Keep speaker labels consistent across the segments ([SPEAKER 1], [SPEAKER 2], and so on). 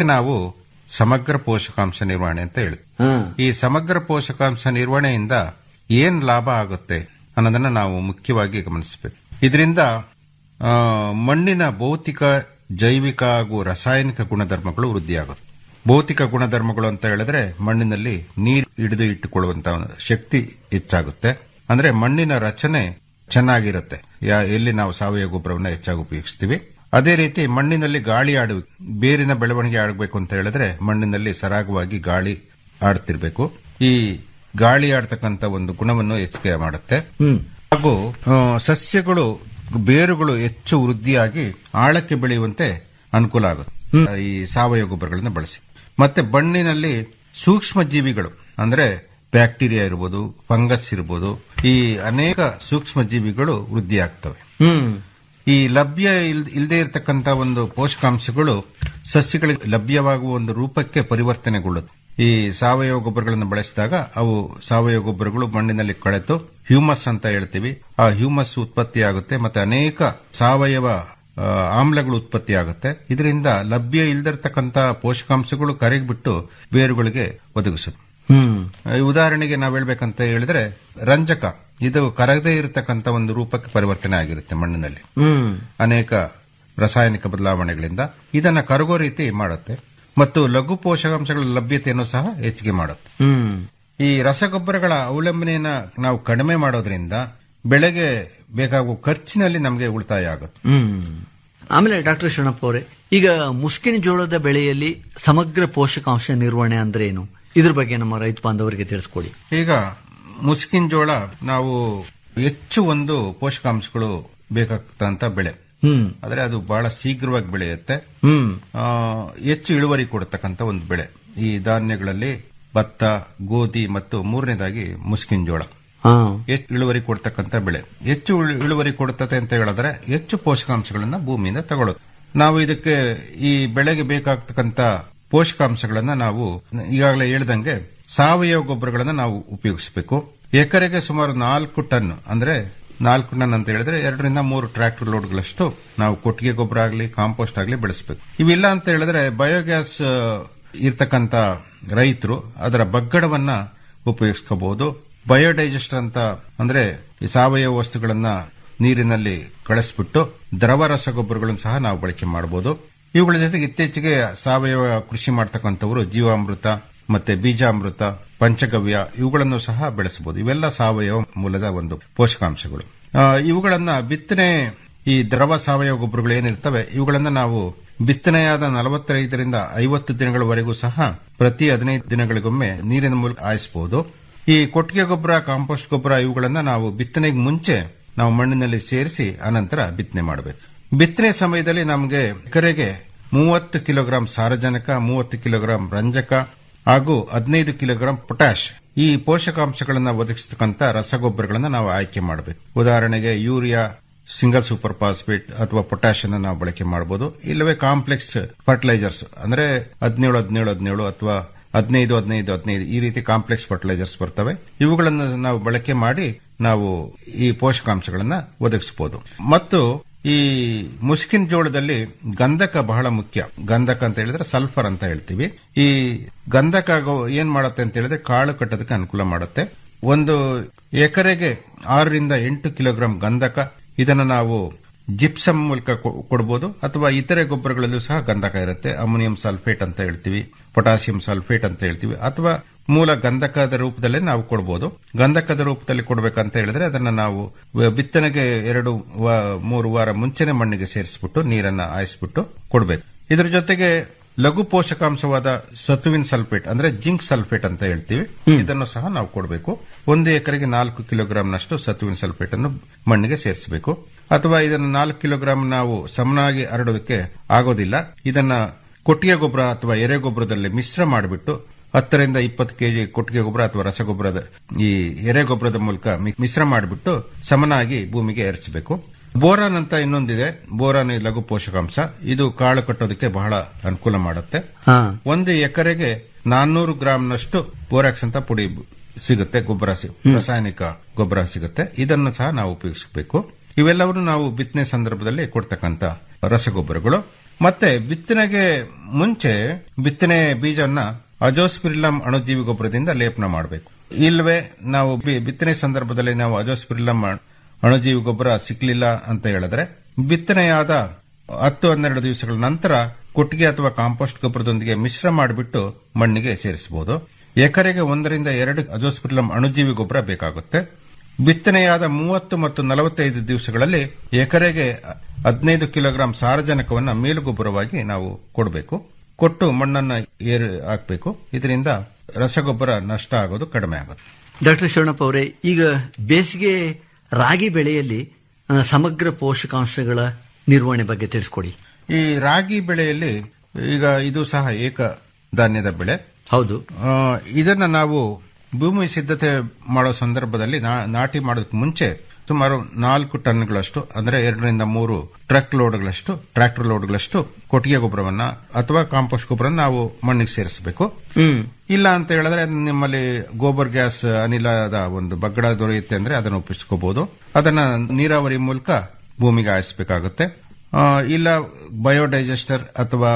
[SPEAKER 1] ನಾವು ಸಮಗ್ರ ಪೋಷಕಾಂಶ ನಿರ್ವಹಣೆ ಅಂತ ಹೇಳ್ತೀವಿ
[SPEAKER 2] ಹಾ
[SPEAKER 1] ಈ ಸಮಗ್ರ ಪೋಷಕಾಂಶ ನಿರ್ವಹಣೆಯಿಂದ ಏನ್ ಲಾಭ ಆಗುತ್ತೆ ಅನ್ನೋದನ್ನ ನಾವು ಮುಖ್ಯವಾಗಿ ಗಮನಿಸಬೇಕು ಇದರಿಂದ ಆ, ಮಣ್ಣಿನ ಭೌತಿಕ ಜೈವಿಕ ಹಾಗೂ ರಾಸಾಯನಿಕ ಗುಣಧರ್ಮಗಳು ವೃದ್ಧಿಯಾಗುತ್ತೆ ಭೌತಿಕ ಗುಣಧರ್ಮಗಳು ಅಂತ ಹೇಳಿದ್ರೆ ಮಣ್ಣಿನಲ್ಲಿ ನೀರು ಹಿಡಿದು ಇಟ್ಟುಕೊಳ್ಳುವಂತ ಶಕ್ತಿ ಹೆಚ್ಚಾಗುತ್ತೆ ಅಂದ್ರೆ ಮಣ್ಣಿನ ರಚನೆ ಚೆನ್ನಾಗಿರುತ್ತೆ ಯಾ- ಎಲ್ಲಿ ನಾವು ಸಾವಯವ ಗೊಬ್ಬರವನ್ನ ಹೆಚ್ಚಾಗಿ ಉಪಯೋಗಿಸ್ತೀವಿ ಅದೇ ರೀತಿ ಮಣ್ಣಿನಲ್ಲಿ ಗಾಳಿ ಆಡು ಬೇರಿನ ಬೆಳವಣಿಗೆ ಆಗಬೇಕು ಅಂತ ಹೇಳಿದ್ರೆ ಮಣ್ಣಿನಲ್ಲಿ ಸರಾಗವಾಗಿ ಗಾಳಿ ಆಡ್ತಿರ್ಬೇಕು ಈ ಗಾಳಿ ಆಡ್ತಕ್ಕಂತ ಒಂದು ಗುಣವನ್ನು ಹೆಚ್ಚಿಗೆ ಮಾಡುತ್ತೆ
[SPEAKER 2] ಹ್ಮ್
[SPEAKER 1] ಹಾಗೂ ಆ, ಸಸ್ಯಗಳು ಬೇರುಗಳು ಹೆಚ್ಚು ವೃದ್ಧಿಯಾಗಿ ಆಳಕ್ಕೆ ಬೆಳೆಯುವಂತೆ ಅನುಕೂಲ ಆಗುತ್ತೆ ಈ ಸಾವಯವ ಗೊಬ್ಬರಗಳನ್ನು ಬಳಸಿ ಮತ್ತೆ ಮಣ್ಣಿನಲ್ಲಿ ಸೂಕ್ಷ್ಮ ಜೀವಿಗಳು ಅಂದ್ರೆ ಬ್ಯಾಕ್ಟೀರಿಯಾ ಇರ್ಬೋದು ಫಂಗಸ್ ಇರ್ಬೋದು ಈ ಅನೇಕ ಸೂಕ್ಷ್ಮ ಜೀವಿಗಳು ವೃದ್ಧಿಯಾಗ್ತವೆ
[SPEAKER 2] ಹ್ಮ್
[SPEAKER 1] ಈ ಲಭ್ಯ ಇಲ್- ಇಲ್ಲದೆ ಇರತಕ್ಕಂತ ಒಂದು ಪೋಷಕಾಂಶಗಳು ಸಸ್ಯಗಳಿಗೆ ಲಭ್ಯವಾಗುವ ಒಂದು ರೂಪಕ್ಕೆ ಪರಿವರ್ತನೆಗೊಳ್ಳುತ್ತೆ ಈ ಸಾವಯವ ಗೊಬ್ಬರಗಳನ್ನು ಬಳಸಿದಾಗ ಅವು ಸಾವಯವ ಗೊಬ್ಬರಗಳು ಮಣ್ಣಿನಲ್ಲಿ ಕಳೆತು ಹ್ಯೂಮಸ್ ಅಂತ ಹೇಳ್ತೀವಿ ಆ ಹ್ಯೂಮಸ್ ಉತ್ಪತ್ತಿ ಆಗುತ್ತೆ ಮತ್ತೆ ಅನೇಕ ಸಾವಯವ ಆ, ಆಮ್ಲಗಳು ಉತ್ಪತ್ತಿ ಆಗುತ್ತೆ ಇದರಿಂದ ಲಭ್ಯ ಇಲ್ದಿರತಕ್ಕಂತ ಪೋಷಕಾಂಶಗಳು ಕರಗಿಬಿಟ್ಟು ಬೇರುಗಳಿಗೆ ಒದಗಿಸುತ್ತೆ
[SPEAKER 2] ಹ್ಮ್
[SPEAKER 1] ಈ ಉದಾಹರಣೆಗೆ ನಾವು ಹೇಳ್ಬೇಕಂತ ಹೇಳಿದ್ರೆ ರಂಜಕ ಇದು ಕರಗದೇ ಇರತಕ್ಕಂತ ಒಂದು ರೂಪಕ್ಕೆ ಪರಿವರ್ತನೆ ಆಗಿರುತ್ತೆ ಮಣ್ಣಿನಲ್ಲಿ
[SPEAKER 2] ಹ್ಮ್
[SPEAKER 1] ಅನೇಕ ರಾಸಾಯನಿಕ ಬದಲಾವಣೆಗಳಿಂದ ಇದನ್ನ ಕರಗೋ ರೀತಿ ಮಾಡುತ್ತೆ ಮತ್ತು ಲಘು ಪೋಷಕಾಂಶಗಳ ಲಭ್ಯತೆಯನ್ನು ಸಹ ಹೆಚ್ಚಿಗೆ ಮಾಡುತ್ತೆ
[SPEAKER 2] ಹ್ಮ್
[SPEAKER 1] ಈ ರಸಗೊಬ್ಬರಗಳ ಅವಲಂಬನೆಯನ್ನ ನಾವು ಕಡಿಮೆ ಮಾಡೋದ್ರಿಂದ ಬೆಳೆಗೆ ಬೇಕಾಗುವ ಖರ್ಚಿನಲ್ಲಿ ನಮಗೆ ಉಳಿತಾಯ ಆಗುತ್ತೆ
[SPEAKER 2] ಹ್ಮ್ ಆಮೇಲೆ ಡಾಕ್ಟರ್ ಶರಣಪ್ಪ ಅವರೇ ಈಗ ಮುಸ್ಕಿನ ಜೋಳದ ಬೆಳೆಯಲ್ಲಿ ಸಮಗ್ರ ಪೋಷಕಾಂಶ ನಿರ್ವಹಣೆ ಅಂದ್ರೆ ಏನು ಇದ್ರ ಬಗ್ಗೆ ನಮ್ಮ ರೈತ ಬಾಂಧವರಿಗೆ ತಿಳಿಸ್ಕೊಡಿ
[SPEAKER 1] ಈಗ ಮುಸ್ಕಿನ್ ಜೋಳ ನಾವು ಹೆಚ್ಚು ಒಂದು ಪೋಷಕಾಂಶಗಳು ಬೇಕಾಗ್ತಂತ ಬೆಳೆ
[SPEAKER 2] ಹ್ಮ್
[SPEAKER 1] ಆದರೆ ಅದು ಬಹಳ ಶೀಘ್ರವಾಗಿ ಬೆಳೆಯುತ್ತೆ
[SPEAKER 2] ಹ್ಮ್
[SPEAKER 1] ಆ, ಹೆಚ್ಚು ಇಳುವರಿ ಕೊಡತಕ್ಕಂತ ಒಂದು ಬೆಳೆ ಈ ಧಾನ್ಯಗಳಲ್ಲಿ ಭತ್ತ ಗೋಧಿ ಮತ್ತು ಮೂರನೇದಾಗಿ ಮುಸ್ಕಿನ್ ಜೋಳ
[SPEAKER 2] ಹಾ
[SPEAKER 1] ಹೆಚ್ಚು ಇಳುವರಿ ಕೊಡ್ತಕ್ಕಂತ ಬೆಳೆ ಹೆಚ್ಚು ಇಳು- ಇಳುವರಿ ಕೊಡುತ್ತದೆ ಅಂತ ಹೇಳಿದ್ರೆ ಹೆಚ್ಚು ಪೋಷಕಾಂಶಗಳನ್ನ ಭೂಮಿಯಿಂದ ತಗೊಳ್ಳೋದು ನಾವು ಇದಕ್ಕೆ ಈ ಬೆಳೆಗೆ ಬೇಕಾಗ್ತಕ್ಕಂತ ಪೋಷಕಾಂಶಗಳನ್ನ ನಾವು ಈಗಾಗಲೇ ಹೇಳ್ದಂಗೆ ಸಾವಯವ ಗೊಬ್ಬರಗಳನ್ನ ನಾವು ಉಪಯೋಗಿಸಬೇಕು ಎಕರೆಗೆ ಸುಮಾರು ನಾಲ್ಕು ಟನ್ ಅಂದ್ರೆ ನಾಲ್ಕು ಟನ್ ಅಂತ ಹೇಳಿದ್ರೆ ಎರಡರಿಂದ ಮೂರು ಟ್ರ್ಯಾಕ್ಟರ್ ಲೋಡ್ಗಳಷ್ಟು ನಾವು ಕೊಟ್ಟಿಗೆ ಗೊಬ್ಬರ ಆಗಲಿ ಕಾಂಪೋಸ್ಟ್ ಆಗಲಿ ಬೆಳೆಸಬೇಕು ಇವಿಲ್ಲ ಅಂತ ಹೇಳಿದ್ರೆ ಬಯೋಗ್ಯಾಸ್ ಆ, ಇರ್ತಕ್ಕಂತ ರೈತರು ಅದರ ಬಗ್ಗಡವನ್ನ ಉಪಯೋಗಿಸ್ಕೋಬಹುದು ಬಯೋಡೈಜೆಸ್ಟರ್ ಅಂತ ಅಂದ್ರೆ ಈ ಸಾವಯವ ವಸ್ತುಗಳನ್ನ ನೀರಿನಲ್ಲಿ ಕಳಿಸ್ಬಿಟ್ಟು ದ್ರವ ರಸಗೊಬ್ಬರಗಳನ್ನು ಸಹ ನಾವು ಬಳಕೆ ಮಾಡಬಹುದು ಇವುಗಳ ಜೊತೆಗೆ ಇತ್ತೀಚೆಗೆ ಸಾವಯವ ಕೃಷಿ ಮಾಡ್ತಕ್ಕಂಥವರು ಜೀವಾಮೃತ ಮತ್ತೆ ಬೀಜಾಮೃತ ಪಂಚಗವ್ಯ ಇವುಗಳನ್ನು ಸಹ ಬೆಳೆಸಬಹುದು ಇವೆಲ್ಲ ಸಾವಯವ ಮೂಲದ ಒಂದು ಪೋಷಕಾಂಶಗಳು ಆ, ಇವುಗಳನ್ನ ಬಿತ್ತನೆ ಈ ದ್ರವ ಸಾವಯವ ಗೊಬ್ಬರಗಳು ಏನಿರ್ತವೆ ಇವುಗಳನ್ನ ನಾವು ಬಿತ್ತನೆಯಾದ ನಲವತ್ತೈದರಿಂದ ಐವತ್ತು ದಿನಗಳವರೆಗೂ ಸಹ ಪ್ರತಿ ಹದಿನೈದು ದಿನಗಳಿಗೊಮ್ಮೆ ನೀರಿನ ಮೂಲಕ ಹಾಯಿಸಬಹುದು ಈ ಕೊಟ್ಟಿಗೆ ಗೊಬ್ಬರ ಕಾಂಪೋಸ್ಟ್ ಗೊಬ್ಬರ ಇವುಗಳನ್ನ ನಾವು ಬಿತ್ತನೆಗೆ ಮುಂಚೆ ನಾವು ಮಣ್ಣಿನಲ್ಲಿ ಸೇರಿಸಿ ಅನಂತರ ಬಿತ್ತನೆ ಮಾಡಬೇಕು ಬಿತ್ತನೆ ಸಮಯದಲ್ಲಿ ನಮಗೆ ಎಕರೆಗೆ ಮೂವತ್ತು ಕಿಲೋಗ್ರಾಂ ಸಾರಜನಕ ಮೂವತ್ತು ಕಿಲೋಗ್ರಾಂ ರಂಜಕ ಹಾಗೂ ಹದಿನೈದು ಕಿಲೋಗ್ರಾಂ ಪೊಟ್ಯಾಶ್ ಈ ಪೋಷಕಾಂಶಗಳನ್ನು ಒದಗಿಸತಕ್ಕಂತ ರಸಗೊಬ್ಬರಗಳನ್ನು ನಾವು ಆಯ್ಕೆ ಮಾಡಬೇಕು ಉದಾಹರಣೆಗೆ ಯೂರಿಯಾ ಸಿಂಗಲ್ ಸೂಪರ್ ಫಾಸ್ಫೇಟ್ ಅಥವಾ ಪೊಟ್ಯಾಶ್ ಅನ್ನು ನಾವು ಬಳಕೆ ಮಾಡಬಹುದು ಇಲ್ಲವೇ ಕಾಂಪ್ಲೆಕ್ಸ್ ಫರ್ಟಿಲೈಸರ್ಸ್ ಅಂದ್ರೆ ಹದಿನೇಳು ಹದಿನೇಳು ಹದಿನೇಳು ಅಥವಾ ಹದಿನೈದು ಹದಿನೈದು ಹದಿನೈದು ಈ ರೀತಿ ಕಾಂಪ್ಲೆಕ್ಸ್ ಫರ್ಟಿಲೈಸರ್ಸ್ ಬರ್ತವೆ ಇವುಗಳನ್ನು ನಾವು ಬಳಕೆ ಮಾಡಿ ನಾವು ಈ ಪೋಷಕಾಂಶಗಳನ್ನ ಒದಗಿಸಬಹುದು ಮತ್ತು ಈ ಮುಸ್ಕಿನ್ ಜೋಳದಲ್ಲಿ ಗಂಧಕ ಬಹಳ ಮುಖ್ಯ ಗಂಧಕ ಅಂತ ಹೇಳಿದ್ರೆ ಸಲ್ಫರ್ ಅಂತ ಹೇಳ್ತೀವಿ ಈ ಗಂಧಕ ಗೊ- ಏನ್ ಮಾಡುತ್ತೆ ಅಂತ ಹೇಳಿದ್ರೆ ಕಾಳು ಕಟ್ಟೋದಕ್ಕೆ ಅನುಕೂಲ ಮಾಡುತ್ತೆ ಒಂದು ಎಕರೆಗೆ ಆರರಿಂದ ಎಂಟು ಕಿಲೋಗ್ರಾಂ ಗಂಧಕ ಇದನ್ನು ನಾವು ಜಿಪ್ಸಮ್ ಮೂಲಕ ಕೊ- ಕೊಡಬಹುದು ಅಥವಾ ಇತರೆ ಗೊಬ್ಬರಗಳಲ್ಲೂ ಸಹ ಗಂಧಕ ಇರುತ್ತೆ ಅಮೋನಿಯಂ ಸಲ್ಫೇಟ್ ಅಂತ ಹೇಳ್ತೀವಿ ಪೊಟ್ಯಾಸಿಯಂ ಸಲ್ಫೇಟ್ ಅಂತ ಹೇಳ್ತೀವಿ ಅಥವಾ ಮೂಲ ಗಂಧಕದ ರೂಪದಲ್ಲೇ ನಾವು ಕೊಡಬಹುದು ಗಂಧಕದ ರೂಪದಲ್ಲಿ ಕೊಡಬೇಕಂತ ಹೇಳಿದ್ರೆ ಅದನ್ನ ನಾವು ವ- ಬಿತ್ತನೆಗೆ ಎರಡು ವಾ- ಮೂರು ವಾರ ಮುಂಚೆನೆ ಮಣ್ಣಿಗೆ ಸೇರಿಸ್ಬಿಟ್ಟು ನೀರನ್ನ ಹಾಯಿಸ್ಬಿಟ್ಟು ಕೊಡಬೇಕು ಇದರ ಜೊತೆಗೆ ಲಘು ಪೋಷಕಾಂಶವಾದ ಸತುವಿನ್ ಸಲ್ಫೇಟ್ ಅಂದ್ರೆ ಜಿಂಕ್ ಸಲ್ಫೇಟ್ ಅಂತ ಹೇಳ್ತೀವಿ ಇದನ್ನು ಸಹ ನಾವು ಕೊಡಬೇಕು ಒಂದು ಎಕರೆಗೆ ನಾಲ್ಕು ಕಿಲೋಗ್ರಾಂನಷ್ಟು ಸತುವಿನ್ ಸಲ್ಫೇಟ್ ಅನ್ನು ಮಣ್ಣಿಗೆ ಸೇರಿಸಬೇಕು ಅಥವಾ ಇದನ್ನು ನಾಲ್ಕು ಕಿಲೋಗ್ರಾಂ ನಾವು ಸಮನಾಗಿ ಹರಡೋದಕ್ಕೆ ಆಗೋದಿಲ್ಲ ಇದನ್ನ ಕೊಟ್ಟಿಗೆ ಗೊಬ್ಬರ ಅಥವಾ ಎರೆ ಗೊಬ್ಬರದಲ್ಲಿ ಮಿಶ್ರ ಮಾಡಿಬಿಟ್ಟು ಹತ್ತರಿಂದ ಇಪ್ಪತ್ತು ಕೆಜಿ ಕೊಟ್ಟಿಗೆ ಗೊಬ್ಬರ ಅಥವಾ ರಸಗೊಬ್ಬರದ ಈ ಎರೆ ಗೊಬ್ಬರದ ಮೂಲಕ ಮಿ- ಮಿಶ್ರ ಮಾಡಿಬಿಟ್ಟು ಸಮನಾಗಿ ಭೂಮಿಗೆ ಎರಚಬೇಕು ಬೋರಾನ್ ಅಂತ ಇನ್ನೊಂದಿದೆ ಬೋರಾನ್ ಈ ಲಘು ಪೋಷಕಾಂಶ ಇದು ಕಾಳು ಕಟ್ಟೋದಕ್ಕೆ ಬಹಳ ಅನುಕೂಲ ಮಾಡುತ್ತೆ
[SPEAKER 2] ಹಾ
[SPEAKER 1] ಒಂದು ಎಕರೆಗೆ ನಾನ್ನೂರು ಗ್ರಾಂನಷ್ಟು ಬೋರಾಕ್ಸ್ ಅಂತ ಪುಡಿ ಸಿಗುತ್ತೆ ಗೊಬ್ಬರ ಸಿ- ರಾಸಾಯನಿಕ ಗೊಬ್ಬರ ಸಿಗುತ್ತೆ ಇದನ್ನು ಸಹ ನಾವು ಉಪಯೋಗಿಸಬೇಕು ಇವೆಲ್ಲವನ್ನು ನಾವು ಬಿತ್ತನೆ ಸಂದರ್ಭದಲ್ಲಿ ಕೊಡ್ತಕ್ಕಂತ ರಸಗೊಬ್ಬರಗಳು ಮತ್ತೆ ಬಿತ್ತನೆಗೆ ಮುಂಚೆ ಬಿತ್ತನೆ ಬೀಜವನ್ನ ಅಜೋಸ್ಪಿರಿಲಂ ಅಣುಜೀವಿ ಗೊಬ್ಬರದಿಂದ ಲೇಪನ ಮಾಡಬೇಕು ಇಲ್ವೇ ನಾವು ಬಿ- ಬಿತ್ತನೆ ಸಂದರ್ಭದಲ್ಲಿ ನಾವು ಅಜೋಸ್ಪಿರಿಲಂ ಅಣು- ಅಣುಜೀವಿ ಗೊಬ್ಬರ ಸಿಕ್ಲಿಲ್ಲ ಅಂತ ಹೇಳಿದ್ರೆ ಬಿತ್ತನೆಯಾದ ಹತ್ತು ಹನ್ನೆರಡು ದಿವಸಗಳ ನಂತರ ಕೊಟ್ಟಿಗೆ ಅಥವಾ ಕಾಂಪೋಸ್ಟ್ ಗೊಬ್ಬರದೊಂದಿಗೆ ಮಿಶ್ರ ಮಾಡಿಬಿಟ್ಟು ಮಣ್ಣಿಗೆ ಸೇರಿಸಬಹುದು ಎಕರೆಗೆ ಒಂದರಿಂದ ಎರಡು ಅಜೋಸ್ಪಿರಿಲಂ ಅಣುಜೀವಿ ಗೊಬ್ಬರ ಬೇಕಾಗುತ್ತೆ ಬಿತ್ತನೆಯಾದ ಮೂವತ್ತು ಮತ್ತು ನಲವತ್ತೈದು ದಿವಸಗಳಲ್ಲಿ ಎಕರೆಗೆ ಹದಿನೈದು ಕಿಲೋಗ್ರಾಂ ಸಾರಜನಕವನ್ನು ಮೇಲುಗೊಬ್ಬರವಾಗಿ ನಾವು ಕೊಡಬೇಕು ಕೊಟ್ಟು ಮಣ್ಣನ್ನು ಏರು ಹಾಕಬೇಕು ಇದರಿಂದ ರಸಗೊಬ್ಬರ ನಷ್ಟ ಆಗೋದು ಕಡಿಮೆ ಆಗುತ್ತೆ
[SPEAKER 2] ಡಾಕ್ಟರ್ ಶರಣಪ್ಪ ಅವರೇ ಈಗ ಬೇಸಿಗೆ ರಾಗಿ ಬೆಳೆಯಲ್ಲಿ ಆ, ಸಮಗ್ರ ಪೋಷಕಾಂಶಗಳ ನಿರ್ವಹಣೆ ಬಗ್ಗೆ ತಿಳಿಸ್ಕೊಡಿ
[SPEAKER 1] ಈ ರಾಗಿ ಬೆಳೆಯಲ್ಲಿ ಈಗ ಇದು ಸಹ ಏಕ ಧಾನ್ಯದ ಬೆಳೆ
[SPEAKER 2] ಹೌದು
[SPEAKER 1] ಆ, ಇದನ್ನ ನಾವು ಭೂಮಿ ಸಿದ್ಧತೆ ಮಾಡೋ ಸಂದರ್ಭದಲ್ಲಿ ನಾ- ನಾಟಿ ಮಾಡೋದಕ್ಕೆ ಮುಂಚೆ ಸುಮಾರು ನಾಲ್ಕು ಟನ್ಗಳಷ್ಟು ಅಂದ್ರೆ ಎರಡರಿಂದ ಮೂರು ಟ್ರಕ್ ಲೋಡ್ಗಳಷ್ಟು ಟ್ರ್ಯಾಕ್ಟರ್ ಲೋಡ್ಗಳಷ್ಟು ಕೊಟ್ಟಿಗೆ ಗೊಬ್ಬರವನ್ನ ಅಥವಾ ಕಾಂಪೋಸ್ಟ್ ಗೊಬ್ಬರ ನಾವು ಮಣ್ಣಿಗೆ ಸೇರಿಸಬೇಕು
[SPEAKER 2] ಹ್ಮ್
[SPEAKER 1] ಇಲ್ಲ ಅಂತ ಹೇಳಿದ್ರೆ ನಿಮ್ಮಲ್ಲಿ ಗೋಬರ್ ಗ್ಯಾಸ್ ಅನಿಲದ ಒಂದು ಬಗ್ಗಡ ದೊರೆಯುತ್ತೆ ಅಂದ್ರೆ ಅದನ್ನು ಉಪಯೋಗಿಸ್ಕೋಬಹುದು ಅದನ್ನ ನೀರಾವರಿ ಮೂಲಕ ಭೂಮಿಗೆ ಹಾಯಿಸಬೇಕಾಗುತ್ತೆ ಆ, ಇಲ್ಲ ಬಯೋಡೈಜೆಸ್ಟರ್ ಅಥವಾ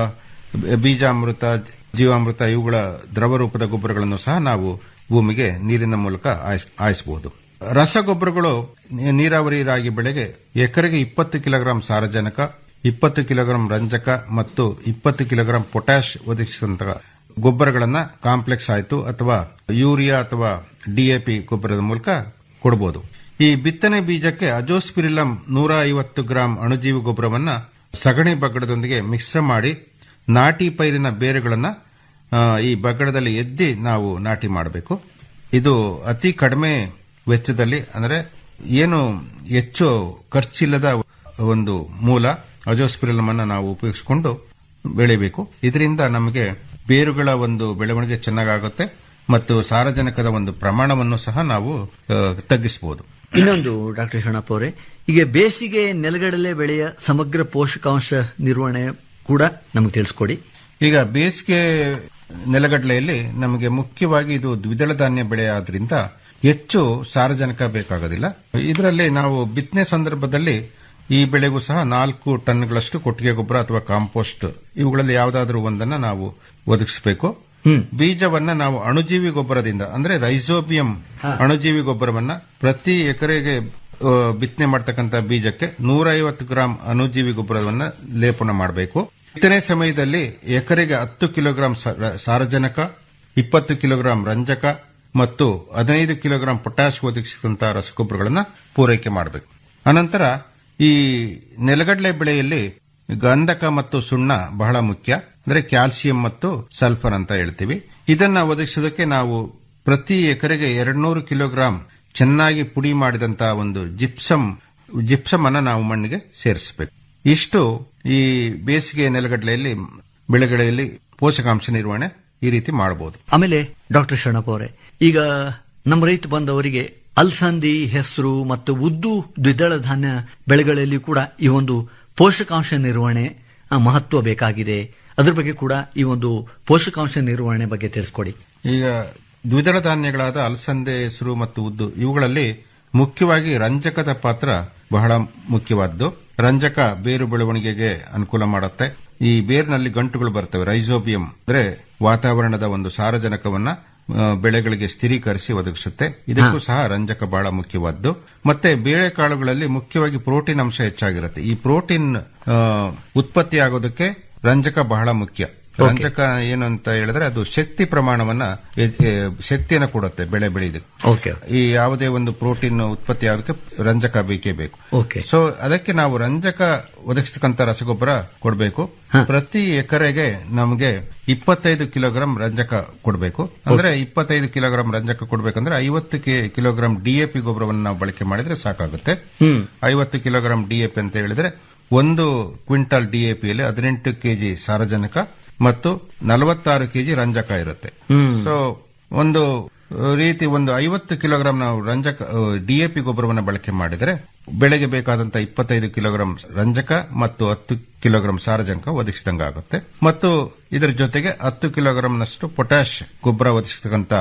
[SPEAKER 1] ಬೀಜಾಮೃತ ಜೀವಾಮೃತ ಇವುಗಳ ದ್ರವ ರೂಪದ ಗೊಬ್ಬರಗಳನ್ನು ಸಹ ನಾವು ಭೂಮಿಗೆ ನೀರಿನ ಮೂಲಕ ಹಾಯಿಸಬಹುದು ರಸಗೊಬ್ಬರಗಳು ನೀರಾವರಿ ರಾಗಿ ಬೆಳೆಗೆ ಎಕರೆಗೆ ಇಪ್ಪತ್ತು ಕಿಲೋಗ್ರಾಂ ಸಾರಜನಕ ಇಪ್ಪತ್ತು ಕಿಲೋಗ್ರಾಂ ರಂಜಕ ಮತ್ತು ಇಪ್ಪತ್ತು ಕಿಲೋಗ್ರಾಂ ಪೊಟ್ಯಾಶ್ ಒದಗಿಸಿದಂತಹ ಗೊಬ್ಬರಗಳನ್ನ ಕಾಂಪ್ಲೆಕ್ಸ್ ಆಯಿತು ಅಥವಾ ಯೂರಿಯಾ ಅಥವಾ ಡಿಎಪಿ ಗೊಬ್ಬರದ ಮೂಲಕ ಕೊಡಬಹುದು ಈ ಬಿತ್ತನೆ ಬೀಜಕ್ಕೆ ಅಜೋಸ್ಪಿರಿಲಂ ನೂರ ಐವತ್ತು ಗ್ರಾಂ ಅಣುಜೀವಿ ಗೊಬ್ಬರವನ್ನ ಸಗಣಿ ಬಗ್ಗಡದೊಂದಿಗೆ ಮಿಶ್ರ ಮಾಡಿ ನಾಟಿ ಪೈರಿನ ಬೇರುಗಳನ್ನ ಆ, ಈ ಬಗ್ಗಡದಲ್ಲಿ ಎದ್ದಿ ನಾವು ನಾಟಿ ಮಾಡಬೇಕು ಇದು ಅತಿ ಕಡಿಮೆ ವೆಚ್ಚದಲ್ಲಿ ಅಂದರೆ ಏನು ಹೆಚ್ಚು ಖರ್ಚಿಲ್ಲದ ಒಂದು ಮೂಲ ಅಜೋಸ್ಪಿರಿಲಂ ಅನ್ನು ನಾವು ಉಪಯೋಗಿಸಿಕೊಂಡು ಬೆಳಿಬೇಕು ಇದರಿಂದ ನಮಗೆ ಬೇರುಗಳ ಒಂದು ಬೆಳವಣಿಗೆ ಚೆನ್ನಾಗಾಗುತ್ತೆ ಮತ್ತು ಸಾರಜನಕದ ಒಂದು ಪ್ರಮಾಣವನ್ನು ಸಹ ನಾವು ಆ, ತಗ್ಗಿಸಬಹುದು
[SPEAKER 2] ಇನ್ನೊಂದು ಡಾಕ್ಟರ್ ಶರಣಪ್ಪ ಅವರೇ ಈಗ ಬೇಸಿಗೆ ನೆಲಗಡಲೆ ಬೆಳೆಯ ಸಮಗ್ರ ಪೋಷಕಾಂಶ ನಿರ್ವಹಣೆ ಕೂಡ ನಮಗೆ ತಿಳಿಸ್ಕೊಡಿ
[SPEAKER 1] ಈಗ ಬೇಸಿಗೆ ನೆಲಗಡಲೆಯಲ್ಲಿ ನಮಗೆ ಮುಖ್ಯವಾಗಿ ಇದು ದ್ವಿದಳ ಧಾನ್ಯ ಬೆಳೆ ಆದ್ರಿಂದ ಹೆಚ್ಚು ಸಾರಜನಕ ಬೇಕಾಗೋದಿಲ್ಲ ಇದರಲ್ಲಿ ನಾವು ಬಿತ್ತನೆ ಸಂದರ್ಭದಲ್ಲಿ ಈ ಬೆಳೆಗೂ ಸಹ ನಾಲ್ಕು ಟನ್ಗಳಷ್ಟು ಕೊಟ್ಟಿಗೆ ಗೊಬ್ಬರ ಅಥವಾ ಕಾಂಪೋಸ್ಟ್ ಇವುಗಳಲ್ಲಿ ಯಾವುದಾದ್ರೂ ಒಂದನ್ನ ನಾವು ಒದಗಿಸಬೇಕು ಬೀಜವನ್ನ ನಾವು ಅಣುಜೀವಿ ಗೊಬ್ಬರದಿಂದ ಅಂದ್ರೆ ರೈಸೋಬಿಯಂ ಅಣುಜೀವಿ ಗೊಬ್ಬರವನ್ನ ಪ್ರತಿ ಎಕರೆಗೆ ಆ, ಬಿತ್ತನೆ ಮಾಡ್ತಕ್ಕಂಥ ಬೀಜಕ್ಕೆ ನೂರೈವತ್ತು ಗ್ರಾಂ ಅಣುಜೀವಿ ಗೊಬ್ಬರವನ್ನ ಲೇಪನ ಮಾಡಬೇಕು ಬಿತ್ತನೆ ಸಮಯದಲ್ಲಿ ಎಕರೆಗೆ ಹತ್ತು ಕಿಲೋಗ್ರಾಂ ಸ- ಸಾರಜನಕ ಇಪ್ಪತ್ತು ಕಿಲೋಗ್ರಾಂ ರಂಜಕ ಮತ್ತು ಹದಿನೈದು ಕಿಲೋಗ್ರಾಂ ಪೊಟ್ಯಾಶ್ ಒದಗಿಸಿದಂತಹ ರಸಗೊಬ್ಬರಗಳನ್ನು ಪೂರೈಕೆ ಮಾಡಬೇಕು ಅನಂತರ ಈ ನೆಲಗಡಲೆ ಬೆಳೆಯಲ್ಲಿ ಗಂಧಕ ಮತ್ತು ಸುಣ್ಣ ಬಹಳ ಮುಖ್ಯ ಅಂದ್ರೆ ಕ್ಯಾಲ್ಸಿಯಂ ಮತ್ತು ಸಲ್ಫರ್ ಅಂತ ಹೇಳ್ತೀವಿ ಇದನ್ನ ಒದಗಿಸೋದಕ್ಕೆ ನಾವು ಪ್ರತಿ ಎಕರೆಗೆ ಎರಡ್ನೂರು ಕಿಲೋಗ್ರಾಂ ಚೆನ್ನಾಗಿ ಪುಡಿ ಮಾಡಿದಂತಹ ಒಂದು ಜಿಪ್ಸಮ್ ಜಿಪ್ಸಮ್ ಅನ್ನ ನಾವು ಮಣ್ಣಿಗೆ ಸೇರಿಸಬೇಕು ಇಷ್ಟು ಈ ಬೇಸಿಗೆ ನೆಲಗಡಲೆಯಲ್ಲಿ ಬೆಳೆಗಳಲ್ಲಿ ಪೋಷಕಾಂಶ ನಿರ್ವಹಣೆ ಈ ರೀತಿ ಮಾಡಬಹುದು
[SPEAKER 2] ಆಮೇಲೆ ಡಾಕ್ಟರ್ ಶರಣಪ್ಪ ಅವರೇ ಈಗ ನಮ್ಮ ರೈತ ಬಂದವರಿಗೆ ಅಲ್ಸಂದಿ ಹೆಸರು ಮತ್ತು ಉದ್ದು ದ್ವಿದಳ ಧಾನ್ಯ ಬೆಳೆಗಳಲ್ಲಿ ಕೂಡ ಈ ಒಂದು ಪೋಷಕಾಂಶ ನಿರ್ವಹಣೆ ಆ, ಮಹತ್ವ ಬೇಕಾಗಿದೆ ಅದ್ರ ಬಗ್ಗೆ ಕೂಡ ಈ ಒಂದು ಪೋಷಕಾಂಶ ನಿರ್ವಹಣೆ ಬಗ್ಗೆ ತಿಳಿಸ್ಕೊಡಿ
[SPEAKER 1] ಈಗ ದ್ವಿದಳ ಧಾನ್ಯಗಳಾದ ಅಲಸಂದೆ ಹೆಸರು ಮತ್ತು ಉದ್ದು ಇವುಗಳಲ್ಲಿ ಮುಖ್ಯವಾಗಿ ರಂಜಕದ ಪಾತ್ರ ಬಹಳ ಮುಖ್ಯವಾದ್ದು ರಂಜಕ ಬೇರು ಬೆಳವಣಿಗೆಗೆ ಅನುಕೂಲ ಮಾಡುತ್ತೆ ಈ ಬೇರಿನಲ್ಲಿ ಗಂಟುಗಳು ಬರ್ತವೆ ರೈಸೋಬಿಯಂ ಅಂದ್ರೆ ವಾತಾವರಣದ ಒಂದು ಸಾರಜನಕವನ್ನ ಆ, ಬೆಳೆಗಳಿಗೆ ಸ್ಥಿರೀಕರಿಸಿ ಒದಗಿಸುತ್ತೆ ಇದಕ್ಕೂ ಸಹ ರಂಜಕ ಬಹಳ ಮುಖ್ಯವಾದ್ದು ಮತ್ತೆ ಬೇಳೆಕಾಳುಗಳಲ್ಲಿ ಮುಖ್ಯವಾಗಿ ಪ್ರೋಟೀನ್ ಅಂಶ ಹೆಚ್ಚಾಗಿರುತ್ತೆ ಈ ಪ್ರೋಟೀನ್ ಆ, ಉತ್ಪತ್ತಿ ಆಗೋದಕ್ಕೆ ರಂಜಕ ಬಹಳ ಮುಖ್ಯ ರಂಜಕ ಏನು ಅಂತ ಹೇಳಿದ್ರೆ ಅದು ಶಕ್ತಿ ಪ್ರಮಾಣವನ್ನ ಎ- ಎ- ಶಕ್ತಿಯನ್ನು ಕೊಡುತ್ತೆ ಬೆಳೆ ಬೆಳೆಯೋದಕ್ಕೆ
[SPEAKER 2] ಓಕೆ
[SPEAKER 1] ಈ ಯಾವುದೇ ಒಂದು ಪ್ರೋಟೀನ್ ಉತ್ಪತ್ತಿ ಆಗೋದಕ್ಕೆ ರಂಜಕ ಬೇಕೇ ಬೇಕು
[SPEAKER 2] ಓಕೆ
[SPEAKER 1] ಸೊ ಅದಕ್ಕೆ ನಾವು ರಂಜಕ ಒದಗಿಸ್ತಕ್ಕಂಥ ರಸಗೊಬ್ಬರ ಕೊಡಬೇಕು ಪ್ರತಿ ಎಕರೆಗೆ ನಮಗೆ ಇಪ್ಪತ್ತೈದು ಕಿಲೋಗ್ರಾಂ ರಂಜಕ ಕೊಡಬೇಕು ಅಂದ್ರೆ ಇಪ್ಪತ್ತೈದು ಕಿಲೋಗ್ರಾಂ ರಂಜಕ ಕೊಡಬೇಕಂದ್ರೆ ಐವತ್ತು ಕೆ- ಕಿಲೋಗ್ರಾಂ ಡಿಎಪಿ ಗೊಬ್ಬರವನ್ನು ನಾವು ಬಳಕೆ ಮಾಡಿದ್ರೆ ಸಾಕಾಗುತ್ತೆ
[SPEAKER 2] ಹ್ಮ್
[SPEAKER 1] ಐವತ್ತು ಕಿಲೋಗ್ರಾಂ ಡಿಎಪಿ ಅಂತ ಹೇಳಿದ್ರೆ ಒಂದು ಕ್ವಿಂಟಲ್ ಡಿಎಪಿಯಲ್ಲಿ ಹದಿನೆಂಟು ಕೆಜಿ ಸಾರಜನಕ ಮತ್ತು ನಲವತ್ತಾರು ಕೆಜಿ ರಂಜಕ ಇರುತ್ತೆ ಸೊ ಒಂದು ಅಹ್, ರೀತಿ ಒಂದು ಐವತ್ತು ಕಿಲೋಗ್ರಾಂ ನಾವು ರಂಜಕ ಡಿಎಪಿ ಗೊಬ್ಬರವನ್ನು ಬಳಕೆ ಮಾಡಿದರೆ ಬೆಳೆಗೆ ಬೇಕಾದಂತಹ ಇಪ್ಪತ್ತೈದು ಕಿಲೋಗ್ರಾಂ ರಂಜಕ ಮತ್ತು ಹತ್ತು ಕಿಲೋಗ್ರಾಂ ಸಾರಜನಕ ಒದಗಿಸಿದಂಗಾಗುತ್ತೆ ಮತ್ತು ಇದರ ಜೊತೆಗೆ ಹತ್ತು ಕಿಲೋಗ್ರಾಂನಷ್ಟು ಪೊಟ್ಯಾಶ್ ಗೊಬ್ಬರ ಒದಗಿಸತಕ್ಕಂತ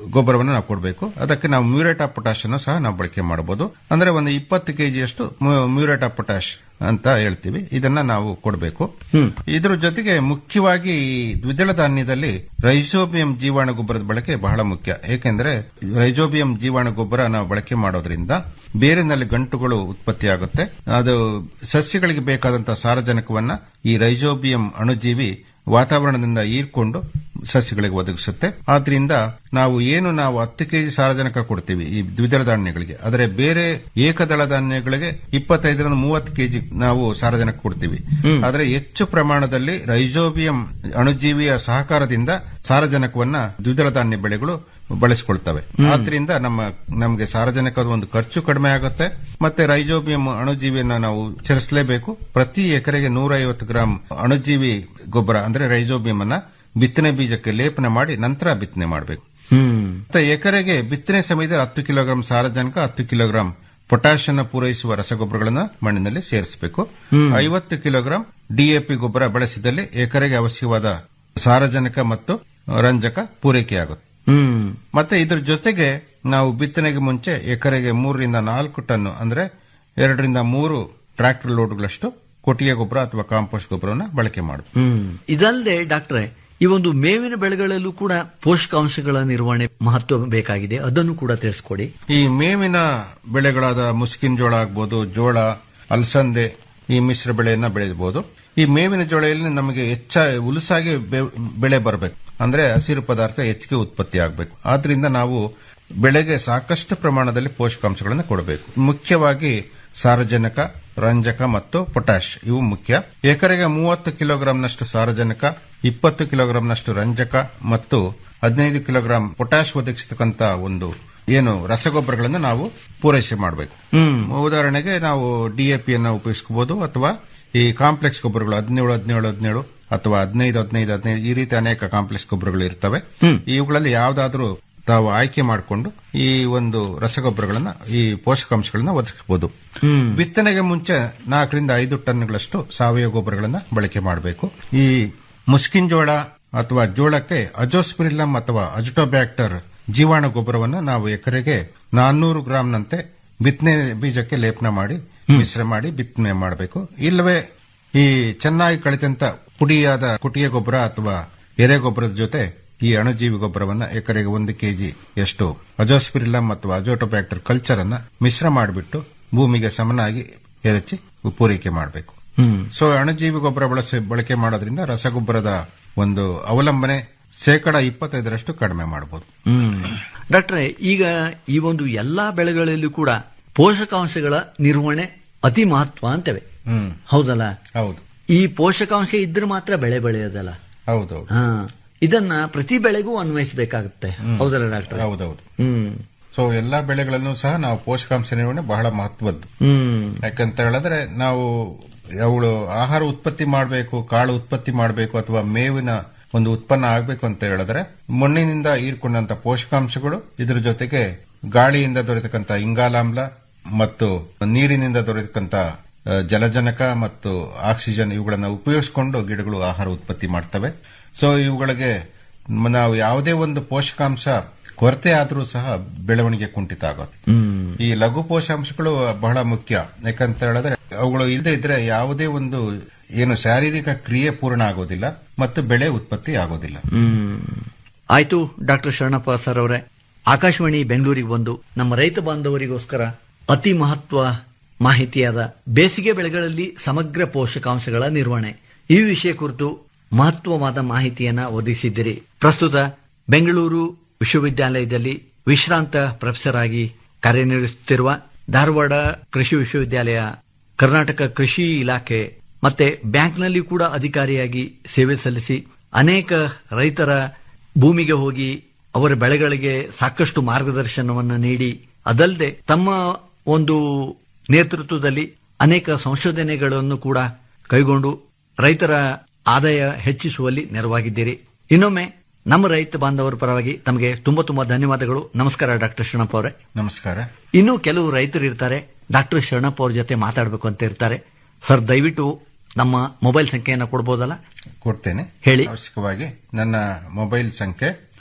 [SPEAKER 1] ಗೊಬ್ಬರವನ್ನು ನಾವು ಕೊಡಬೇಕು ಅದಕ್ಕೆ ನಾವು ಮ್ಯೂರೇಟ್ ಆಫ್ ಪೊಟ್ಯಾಶ್ ಅನ್ನು ಸಹ ನಾವು ಬಳಕೆ ಮಾಡಬಹುದು ಅಂದ್ರೆ ಒಂದು ಇಪ್ಪತ್ತು ಕೆಜಿಯಷ್ಟು ಮ್ಯೂರೇಟ್ ಆಫ್ ಪೊಟ್ಯಾಶ್ ಅಂತ ಹೇಳ್ತೀವಿ ಇದನ್ನ ನಾವು ಕೊಡಬೇಕು ಇದ್ರ ಜೊತೆಗೆ ಮುಖ್ಯವಾಗಿ ಈ ದ್ವಿದಳ ಧಾನ್ಯದಲ್ಲಿ ರೈಸೋಬಿಯಂ ಜೀವಾಣು ಗೊಬ್ಬರದ ಬಳಕೆ ಬಹಳ ಮುಖ್ಯ ಏಕೆಂದ್ರೆ ರೈಜೋಬಿಯಂ ಜೀವಾಣು ಗೊಬ್ಬರ ನಾವು ಬಳಕೆ ಮಾಡೋದ್ರಿಂದ ಬೇರಿನಲ್ಲಿ ಗಂಟುಗಳು ಉತ್ಪತ್ತಿಯಾಗುತ್ತೆ ಅದು ಸಸ್ಯಗಳಿಗೆ ಬೇಕಾದಂತಹ ಸಾರಜನಕವನ್ನ ಈ ರೈಜೋಬಿಯಂ ಅಣುಜೀವಿ ವಾತಾವರಣದಿಂದ ಈರ್ಕೊಂಡು ಸಸ್ಯಗಳಿಗೆ ಒದಗಿಸುತ್ತೆ ಆದ್ರಿಂದ ನಾವು ಏನು ನಾವು ಹತ್ತು ಕೆಜಿ ಸಾರಜನಕ ಕೊಡ್ತೀವಿ ಈ ದ್ವಿದಳ ಧಾನ್ಯಗಳಿಗೆ ಆದರೆ ಬೇರೆ ಏಕದಳ ಧಾನ್ಯಗಳಿಗೆ ಇಪ್ಪತ್ತೈದರಿಂದ ಮೂವತ್ತು ಕೆಜಿ ನಾವು ಸಾರಜನಕ ಕೊಡ್ತೀವಿ ಆದರೆ ಹೆಚ್ಚು ಪ್ರಮಾಣದಲ್ಲಿ ರೈಜೋಬಿಯಂ ಅಣುಜೀವಿಯ ಸಹಕಾರದಿಂದ ಸಾರಜನಕವನ್ನ ದ್ವಿದಳ ಧಾನ್ಯ ಬೆಳೆಗಳು ಬಳಸಿಕೊಳ್ತವೆ ಆದ್ರಿಂದ ನಮ್ಮ ನಮಗೆ ಸಾರಜನಕದ ಒಂದು ಖರ್ಚು ಕಡಿಮೆ ಆಗುತ್ತೆ ಮತ್ತೆ ರೈಜೋಬಿಯಂ ಅಣುಜೀವಿಯನ್ನು ನಾವು ಚರಿಸಲೇಬೇಕು ಪ್ರತಿ ಎಕರೆಗೆ ನೂರ ಐವತ್ತು ಗ್ರಾಂ ಅಣುಜೀವಿ ಗೊಬ್ಬರ ಅಂದ್ರೆ ರೈಜೋಬಿಯಂ ಅನ್ನ ಬಿತ್ತನೆ ಬೀಜಕ್ಕೆ ಲೇಪನ ಮಾಡಿ ನಂತರ ಬಿತ್ತನೆ ಮಾಡಬೇಕು
[SPEAKER 2] ಹ್ಮ್
[SPEAKER 1] ಮತ್ತೆ ಎಕರೆಗೆ ಬಿತ್ತನೆ ಸಮಯದಲ್ಲಿ ಹತ್ತು ಕಿಲೋಗ್ರಾಂ ಸಾರಜನಕ ಹತ್ತು ಕಿಲೋಗ್ರಾಂ ಪೊಟ್ಯಾಷ್ ಅನ್ನು ಪೂರೈಸುವ ರಸಗೊಬ್ಬರಗಳನ್ನು ಮಣ್ಣಿನಲ್ಲಿ ಸೇರಿಸಬೇಕು ಐವತ್ತು ಕಿಲೋಗ್ರಾಂ ಡಿಎಪಿ ಗೊಬ್ಬರ ಬಳಸಿದಲ್ಲಿ ಎಕರೆಗೆ ಅವಶ್ಯವಾದ ಸಾರಜನಕ ಮತ್ತು ರಂಜಕ ಪೂರೈಕೆಯಾಗುತ್ತೆ
[SPEAKER 2] ಹ್ಮ್
[SPEAKER 1] ಮತ್ತೆ ಇದ್ರ ಜೊತೆಗೆ ನಾವು ಬಿತ್ತನೆಗೆ ಮುಂಚೆ ಎಕರೆಗೆ ಮೂರರಿಂದ ನಾಲ್ಕು ಟನ್ ಅಂದ್ರೆ ಎರಡರಿಂದ ಮೂರು ಟ್ರಾಕ್ಟರ್ ಲೋಡ್ಗಳಷ್ಟು ಕೊಟ್ಟಿಗೆ ಗೊಬ್ಬರ ಅಥವಾ ಕಾಂಪೋಸ್ಟ್ ಗೊಬ್ಬರವನ್ನು ಬಳಕೆ ಮಾಡಬೇಕು
[SPEAKER 2] ಹ್ಮ್ ಇದಲ್ಲದೆ ಡಾಕ್ಟ್ರೆ ಈ ಒಂದು ಮೇವಿನ ಬೆಳೆಗಳಲ್ಲೂ ಕೂಡ ಪೋಷಕಾಂಶಗಳ ನಿರ್ವಹಣೆ ಮಹತ್ವ ಬೇಕಾಗಿದೆ ಅದನ್ನು ಕೂಡ ತಿಳಿಸ್ಕೊಡಿ
[SPEAKER 1] ಈ ಮೇವಿನ ಬೆಳೆಗಳಾದ ಮುಸ್ಕಿನ ಜೋಳ ಆಗ್ಬೋದು ಜೋಳ ಅಲಸಂದೆ ಈ ಮಿಶ್ರ ಬೆಳೆಯನ್ನ ಬೆಳೆಯಬಹುದು ಈ ಮೇವಿನ ಜೋಳೆಯಲ್ಲಿ ನಮಗೆ ಹೆಚ್ಚ ಉಲಸಾಗಿ ಬೆ- ಬೆಳೆ ಬರಬೇಕು ಅಂದ್ರೆ ಹಸಿರು ಪದಾರ್ಥ ಹೆಚ್ಚಿಗೆ ಉತ್ಪತ್ತಿ ಆಗಬೇಕು ಆದ್ರಿಂದ ನಾವು ಬೆಳೆಗೆ ಸಾಕಷ್ಟು ಪ್ರಮಾಣದಲ್ಲಿ ಪೋಷಕಾಂಶಗಳನ್ನು ಕೊಡಬೇಕು ಮುಖ್ಯವಾಗಿ ಸಾರಜನಕ ರಂಜಕ ಮತ್ತು ಪೊಟ್ಯಾಶ್ ಇವು ಮುಖ್ಯ ಎಕರೆಗೆ ಮೂವತ್ತು ಕಿಲೋಗ್ರಾಂನಷ್ಟು ಸಾರಜನಕ ಇಪ್ಪತ್ತು ಕಿಲೋಗ್ರಾಂನಷ್ಟು ರಂಜಕ ಮತ್ತು ಹದಿನೈದು ಕಿಲೋಗ್ರಾಂ ಪೊಟ್ಯಾಶ್ ಒದಗಿಸತಕ್ಕಂತ ಒಂದು ಏನು ರಸಗೊಬ್ಬರಗಳನ್ನು ನಾವು ಪೂರೈಕೆ ಮಾಡಬೇಕು
[SPEAKER 2] ಹ್ಮ್
[SPEAKER 1] ಉದಾಹರಣೆಗೆ ನಾವು ಡಿಎಪಿ ಅನ್ನು ಉಪಯೋಗಿಸಬಹುದು ಅಥವಾ ಈ ಕಾಂಪ್ಲೆಕ್ಸ್ ಗೊಬ್ಬರಗಳು ಹದಿನೇಳು ಹದಿನೇಳು ಹದಿನೇಳು ಅಥವಾ ಹದಿನೈದು ಹದಿನೈದು ಹದಿನೈದು ಈ ರೀತಿ ಅನೇಕ ಕಾಂಪ್ಲೆಕ್ಸ್ ಗೊಬ್ಬರಗಳು ಇರ್ತವೆ ಇವುಗಳಲ್ಲಿ ಯಾವ್ದಾದ್ರೂ ತಾವು ಆಯ್ಕೆ ಮಾಡಿಕೊಂಡು ಈ ಒಂದು ರಸಗೊಬ್ಬರಗಳನ್ನ ಈ ಪೋಷಕಾಂಶಗಳನ್ನ ಒದಗಿಸಬಹುದು ಬಿತ್ತನೆಗೆ ಮುಂಚೆ ನಾಲ್ಕರಿಂದ ಐದು ಟನ್ಗಳಷ್ಟು ಸಾವಯವ ಗೊಬ್ಬರಗಳನ್ನ ಬಳಕೆ ಮಾಡಬೇಕು ಈ ಮುಸ್ಕಿನ್ ಜೋಳ ಅಥವಾ ಜೋಳಕ್ಕೆ ಅಜೋಸ್ಪಿರಿಲಮ್ ಅಥವಾ ಅಜುಟೋಬ್ಯಾಕ್ಟರ್ ಜೀವಾಣು ಗೊಬ್ಬರವನ್ನು ನಾವು ಎಕರೆಗೆ ನಾನ್ನೂರು ಗ್ರಾಂನಂತೆ ಬಿತ್ತನೆ ಬೀಜಕ್ಕೆ ಲೇಪನ ಮಾಡಿ ಮಿಶ್ರ ಮಾಡಿ ಬಿತ್ತನೆ ಮಾಡಬೇಕು ಇಲ್ಲವೇ ಈ ಚೆನ್ನಾಗಿ ಕಳಿತಂತ ಪುಡಿಯಾದ ಕುಟಿಗೆ ಗೊಬ್ಬರ ಅಥವಾ ಎರೆ ಗೊಬ್ಬರದ ಜೊತೆ ಈ ಅಣುಜೀವಿ ಗೊಬ್ಬರವನ್ನ ಎಕರೆಗೆ ಒಂದು ಕೆಜಿ ಎಷ್ಟು ಅಜೋಸ್ಪಿರಿಲಮ್ ಅಥವಾ ಅಜೋಟೋಬ್ಯಾಕ್ಟರ್ ಕಲ್ಚರ್ ಅನ್ನ ಮಿಶ್ರ ಮಾಡಿಬಿಟ್ಟು ಭೂಮಿಗೆ ಸಮನಾಗಿ ಎರಚಿ ಪೂರೈಕೆ ಮಾಡಬೇಕು
[SPEAKER 2] ಹ್ಮ್
[SPEAKER 1] ಸೊ ಅಣುಜೀವಿ ಗೊಬ್ಬರ ಬಳಸಿ ಬಳಕೆ ಮಾಡೋದ್ರಿಂದ ರಸಗೊಬ್ಬರದ ಒಂದು ಅವಲಂಬನೆ ಶೇಕಡ ಇಪ್ಪತ್ತೈದರಷ್ಟು ಕಡಿಮೆ ಮಾಡಬಹುದು
[SPEAKER 2] ಹ್ಮ್ ಡಾಕ್ಟ್ರೆ ಈಗ ಈ ಒಂದು ಎಲ್ಲಾ ಬೆಳೆಗಳಲ್ಲಿ ಕೂಡ ಪೋಷಕಾಂಶಗಳ ನಿರ್ವಹಣೆ ಅತಿ ಮಹತ್ವ ಅಂತೇವೆ
[SPEAKER 1] ಹ್ಮ್
[SPEAKER 2] ಹೌದಲ್ಲ
[SPEAKER 1] ಹೌದು
[SPEAKER 2] ಈ ಪೋಷಕಾಂಶ ಇದ್ರೆ ಮಾತ್ರ ಬೆಳೆ ಬೆಳೆಯೋದಲ್ಲ
[SPEAKER 1] ಹೌದೌದು
[SPEAKER 2] ಹಾ ಇದನ್ನ ಪ್ರತಿ ಬೆಳೆಗೂ ಅನ್ವಯಿಸಬೇಕಾಗುತ್ತೆ ಹೌದಲ್ಲ ಡಾಕ್ಟ್ರೆ
[SPEAKER 1] ಹೌದೌದು
[SPEAKER 2] ಹ್ಮ್
[SPEAKER 1] ಸೊ ಎಲ್ಲಾ ಬೆಳೆಗಳಲ್ಲೂ ಸಹ ನಾವು ಪೋಷಕಾಂಶ ನಿರ್ವಹಣೆ ಬಹಳ ಮಹತ್ವದ್ದು
[SPEAKER 2] ಹ್ಮ್
[SPEAKER 1] ಯಾಕಂತ ಹೇಳಿದ್ರೆ ನಾವು ಅವಳು ಆಹಾರ ಉತ್ಪತ್ತಿ ಮಾಡಬೇಕು ಕಾಳು ಉತ್ಪತ್ತಿ ಮಾಡಬೇಕು ಅಥವಾ ಮೇವಿನ ಒಂದು ಉತ್ಪನ್ನ ಆಗಬೇಕು ಅಂತ ಹೇಳಿದ್ರೆ ಮಣ್ಣಿನಿಂದ ಹೀರ್ಕೊಂಡಂತ ಪೋಷಕಾಂಶಗಳು ಇದರ ಜೊತೆಗೆ ಗಾಳಿಯಿಂದ ದೊರೆತಕ್ಕಂತ ಇಂಗಾಲಾಮ್ಲ ಮತ್ತು ನೀರಿನಿಂದ ದೊರೆತಕ್ಕಂತ ಆ, ಜಲಜನಕ ಮತ್ತು ಆಕ್ಸಿಜನ್ ಇವುಗಳನ್ನು ಉಪಯೋಗಿಸಿಕೊಂಡು ಗಿಡಗಳು ಆಹಾರ ಉತ್ಪತ್ತಿ ಮಾಡ್ತವೆ ಸೊ ಇವುಗಳಿಗೆ ಮ- ನಾವು ಯಾವುದೇ ಒಂದು ಪೋಷಕಾಂಶ ಕೊರತೆ ಆದರೂ ಸಹ ಬೆಳವಣಿಗೆ ಕುಂಠಿತ ಆಗುತ್ತೆ
[SPEAKER 2] ಹ್ಮ್
[SPEAKER 1] ಈ ಲಘು ಪೋಷಕಾಂಶಗಳು ಬಹಳ ಮುಖ್ಯ ಯಾಕಂತ ಹೇಳಿದ್ರೆ ಅವುಗಳು ಇಲ್ಲದೆ ಇದ್ರೆ ಯಾವುದೇ ಒಂದು ಏನು ಶಾರೀರಿಕ ಕ್ರಿಯೆ ಪೂರ್ಣ ಆಗೋದಿಲ್ಲ ಮತ್ತು ಬೆಳೆ ಉತ್ಪತ್ತಿ ಆಗೋದಿಲ್ಲ
[SPEAKER 2] ಹ್ಮ್ ಆಯ್ತು ಡಾಕ್ಟರ್ ಶರಣಪ್ಪ ಸರ್ ಅವರೇ ಆಕಾಶವಾಣಿ ಬೆಂಗಳೂರಿಗೆ ಬಂದು ನಮ್ಮ ರೈತ ಬಾಂಧವರಿಗೋಸ್ಕರ ಅತಿ ಮಹತ್ವ ಮಾಹಿತಿಯಾದ ಬೇಸಿಗೆ ಬೆಳೆಗಳಲ್ಲಿ ಸಮಗ್ರ ಪೋಷಕಾಂಶಗಳ ನಿರ್ವಹಣೆ ಈ ವಿಷಯ ಕುರಿತು ಮಹತ್ವವಾದ ಮಾಹಿತಿಯನ್ನ ಒದಗಿಸಿದ್ದೀರಿ ಪ್ರಸ್ತುತ ಬೆಂಗಳೂರು ವಿಶ್ವವಿದ್ಯಾಲಯದಲ್ಲಿ ವಿಶ್ರಾಂತ ಪ್ರೊಫೆಸರ್ ಆಗಿ ಕಾರ್ಯನಿರ್ವಹಿಸುತ್ತಿರುವ ಧಾರವಾಡ ಕೃಷಿ ವಿಶ್ವವಿದ್ಯಾಲಯ ಕರ್ನಾಟಕ ಕೃಷಿ ಇಲಾಖೆ ಮತ್ತೆ ಬ್ಯಾಂಕ್ನಲ್ಲಿ ಕೂಡ ಅಧಿಕಾರಿಯಾಗಿ ಸೇವೆ ಸಲ್ಲಿಸಿ ಅನೇಕ ರೈತರ ಭೂಮಿಗೆ ಹೋಗಿ ಅವರ ಬೆಳೆಗಳಿಗೆ ಸಾಕಷ್ಟು ಮಾರ್ಗದರ್ಶನವನ್ನು ನೀಡಿ ಅದಲ್ಲದೆ ತಮ್ಮ ಒಂದು ನೇತೃತ್ವದಲ್ಲಿ ಅನೇಕ ಸಂಶೋಧನೆಗಳನ್ನು ಕೂಡ ಕೈಗೊಂಡು ರೈತರ ಆದಾಯ ಹೆಚ್ಚಿಸುವಲ್ಲಿ ನೆರವಾಗಿದ್ದೀರಿ ಇನ್ನೊಮ್ಮೆ ನಮ್ಮ ರೈತ ಬಾಂಧವರ ಪರವಾಗಿ ತಮಗೆ ತುಂಬಾ ತುಂಬಾ ಧನ್ಯವಾದಗಳು ನಮಸ್ಕಾರ ಡಾಕ್ಟರ್ ಶರಣಪ್ಪ ಅವರೇ
[SPEAKER 1] ನಮಸ್ಕಾರ
[SPEAKER 2] ಇನ್ನು ಕೆಲವು ರೈತರು ಇರ್ತಾರೆ ಡಾಕ್ಟರ್ ಶರಣಪ್ಪ ಅವ್ರ ಜೊತೆ ಮಾತಾಡಬೇಕು ಅಂತ ಇರ್ತಾರೆ ಸರ್ ದಯವಿಟ್ಟು ನಮ್ಮ ಮೊಬೈಲ್ ಸಂಖ್ಯೆಯನ್ನು ಕೊಡ್ಬೋದಲ್ಲ
[SPEAKER 1] ಕೊಡ್ತೇನೆ
[SPEAKER 2] ಹೇಳಿ.
[SPEAKER 1] ಅವಶ್ಯಕವಾಗಿ ನನ್ನ ಮೊಬೈಲ್ ಸಂಖ್ಯೆ
[SPEAKER 2] ಹಾ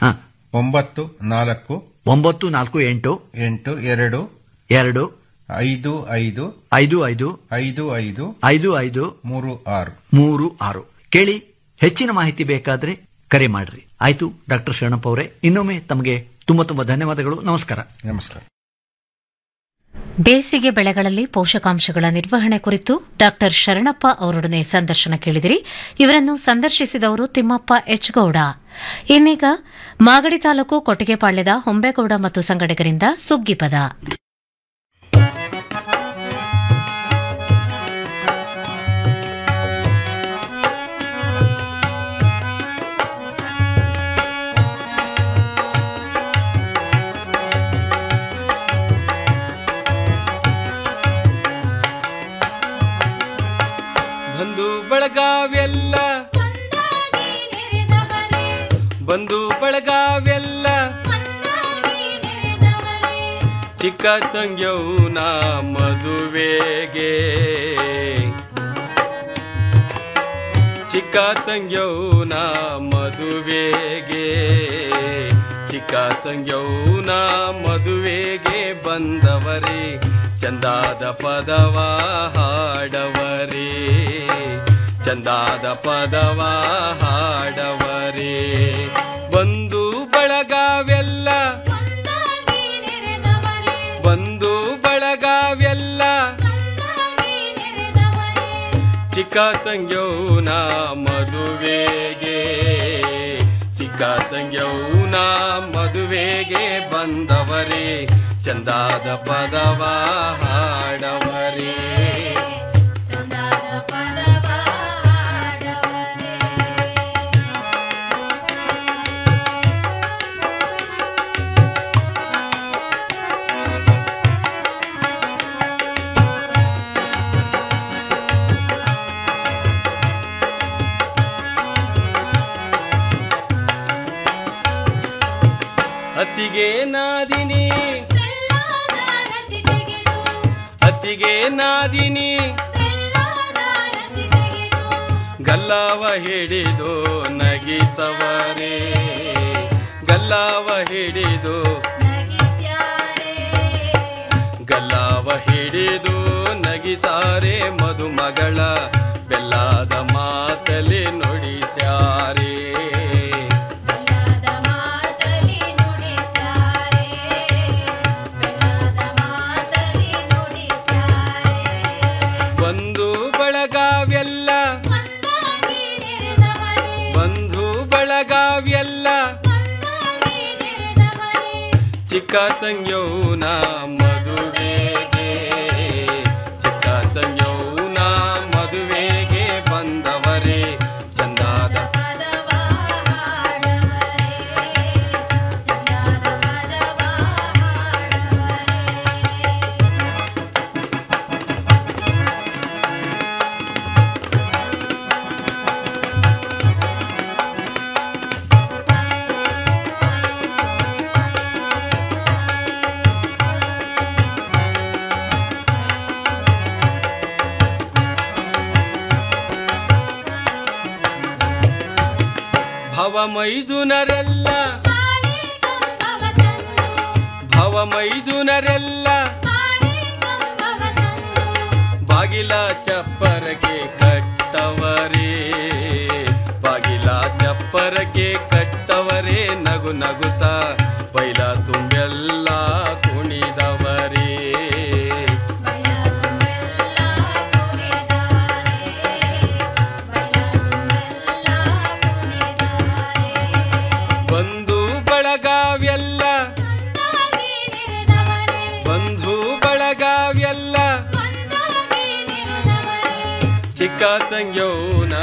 [SPEAKER 1] ಒಂಬತ್ತು ನಾಲ್ಕು
[SPEAKER 2] ಒಂಬತ್ತು ನಾಲ್ಕು ಎಂಟು
[SPEAKER 1] ಎಂಟು ಎರಡು
[SPEAKER 2] ಎರಡು
[SPEAKER 1] ಐದು ಐದು
[SPEAKER 2] ಐದು ಐದು
[SPEAKER 1] ಐದು ಐದು
[SPEAKER 2] ಐದು ಐದು
[SPEAKER 1] ಮೂರು ಆರು
[SPEAKER 2] ಮೂರು ಆರು ಕೇಳಿ ಹೆಚ್ಚಿನ ಮಾಹಿತಿ ಬೇಕಾದ್ರೆ ಕರೆ ಮಾಡ್ರಿ ಆಯ್ತು ಡಾಕ್ಟರ್ ಶರಣಪ್ಪ ಅವರೇ ಇನ್ನೊಮ್ಮೆ ತಮಗೆ ತುಂಬಾ ತುಂಬಾ ಧನ್ಯವಾದಗಳು ನಮಸ್ಕಾರ
[SPEAKER 1] ನಮಸ್ಕಾರ
[SPEAKER 3] ಬೇಸಿಗೆ ಬೆಳೆಗಳಲ್ಲಿ ಪೋಷಕಾಂಶಗಳ ನಿರ್ವಹಣೆ ಕುರಿತು ಡಾಕ್ಟರ್ ಶರಣಪ್ಪ ಅವರೊಡನೆ ಸಂದರ್ಶನ ಕೇಳಿದಿರಿ ಇವರನ್ನು ಸಂದರ್ಶಿಸಿದವರು ತಿಮ್ಮಪ್ಪ ಎಚ್ ಗೌಡ ಇನ್ನೀಗ ಮಾಗಡಿ ತಾಲೂಕು ಕೊಟ್ಟಿಗೆಪಾಳ್ಯದ ಹೊಂಬೇಗೌಡ ಮತ್ತು ಸಂಗಡಿಗರಿಂದ ಸುಗ್ಗಿಪದ
[SPEAKER 4] ಬಂಧು ಬಳಗವೆಲ್ಲ ಬಂಧು ಬಳಗವೆಲ್ಲ ಚಿಕ್ಕ ತಂಗ್ಯೌನ ಮದುವೆಗೆ ಚಿಕ್ಕ ತಂಗ್ಯೌನ ಮದುವೆಗೆ ಚಿಕ್ಕ ತಂಗ್ಯೌನ ಮದುವೆಗೆ ಬಂದವರೇ ಚಂದಾದ ಪದವ ಹಾಡವರೇ ಚಂದಾದ ಪದವ ಹಾಡವರೇ ಬಂಧು ಬಳಗವೆಲ್ಲ ಬಂಧು ಬಳಗವೆಲ್ಲ ಚಿಕ್ಕ ತಂಗ್ಯೌನ ಮದುವೆಗೆ ಚಿಕ್ಕ ತಂಗ್ಯೌನ ಮದುವೆಗೆ ಬಂದವರೇ ಚಂದಾದ ಪದವ ಹಾಡವರೇ ಅತ್ತಿಗೆ ನಾದಿನಿ ಅತ್ತಿಗೆ ನಾದಿನಿ ಗಲ್ಲವ ಹಿಡಿದು ನಗಿಸವರೇ ಗಲ್ಲವ ಹಿಡಿದು ಗಲ್ಲವ ಹಿಡಿದು ನಗಿಸಾರೆ ಮದುಮಗಳ ಬೆಲ್ಲದ ಮಾತಲಿ ನುಡಿಸ್ಯಾರೇ ಬಂಧು ಬಳಗವೆಲ್ಲ ಬಂಧು ಬಳಗವೆಲ್ಲ ಚಿಕ್ಕ ತಂಗ್ಯೌನ ಮದುವೆಗೆ ಚಿಕ್ಕ ತಂಗ್ಯೌನ ಮದುವೆಗೆ ಬಂದವರೇ ಚಂದಾದ ಭವಮೈದುನರೆಲ್ಲ ಭವಮೈದುನರೆಲ್ಲ ಬಾಗಿಲ ಚಪ್ಪರಗೆ ಕಟ್ಟವರೇ ಬಾಗಿಲ ಚಪ್ಪರಗೆ ಕಟ್ಟವರೇ ನಗು ನಗುತ್ತ ಬೈಲ ತುಂಬೆಲ್ಲ ಕುಣಿದವರೇ ಬಂಧು ಬಳಗವೆಲ್ಲ ಬಂಧು ಬಳಗವೆಲ್ಲ ಚಿಕ್ಕ ತಂಗ್ಯೌನ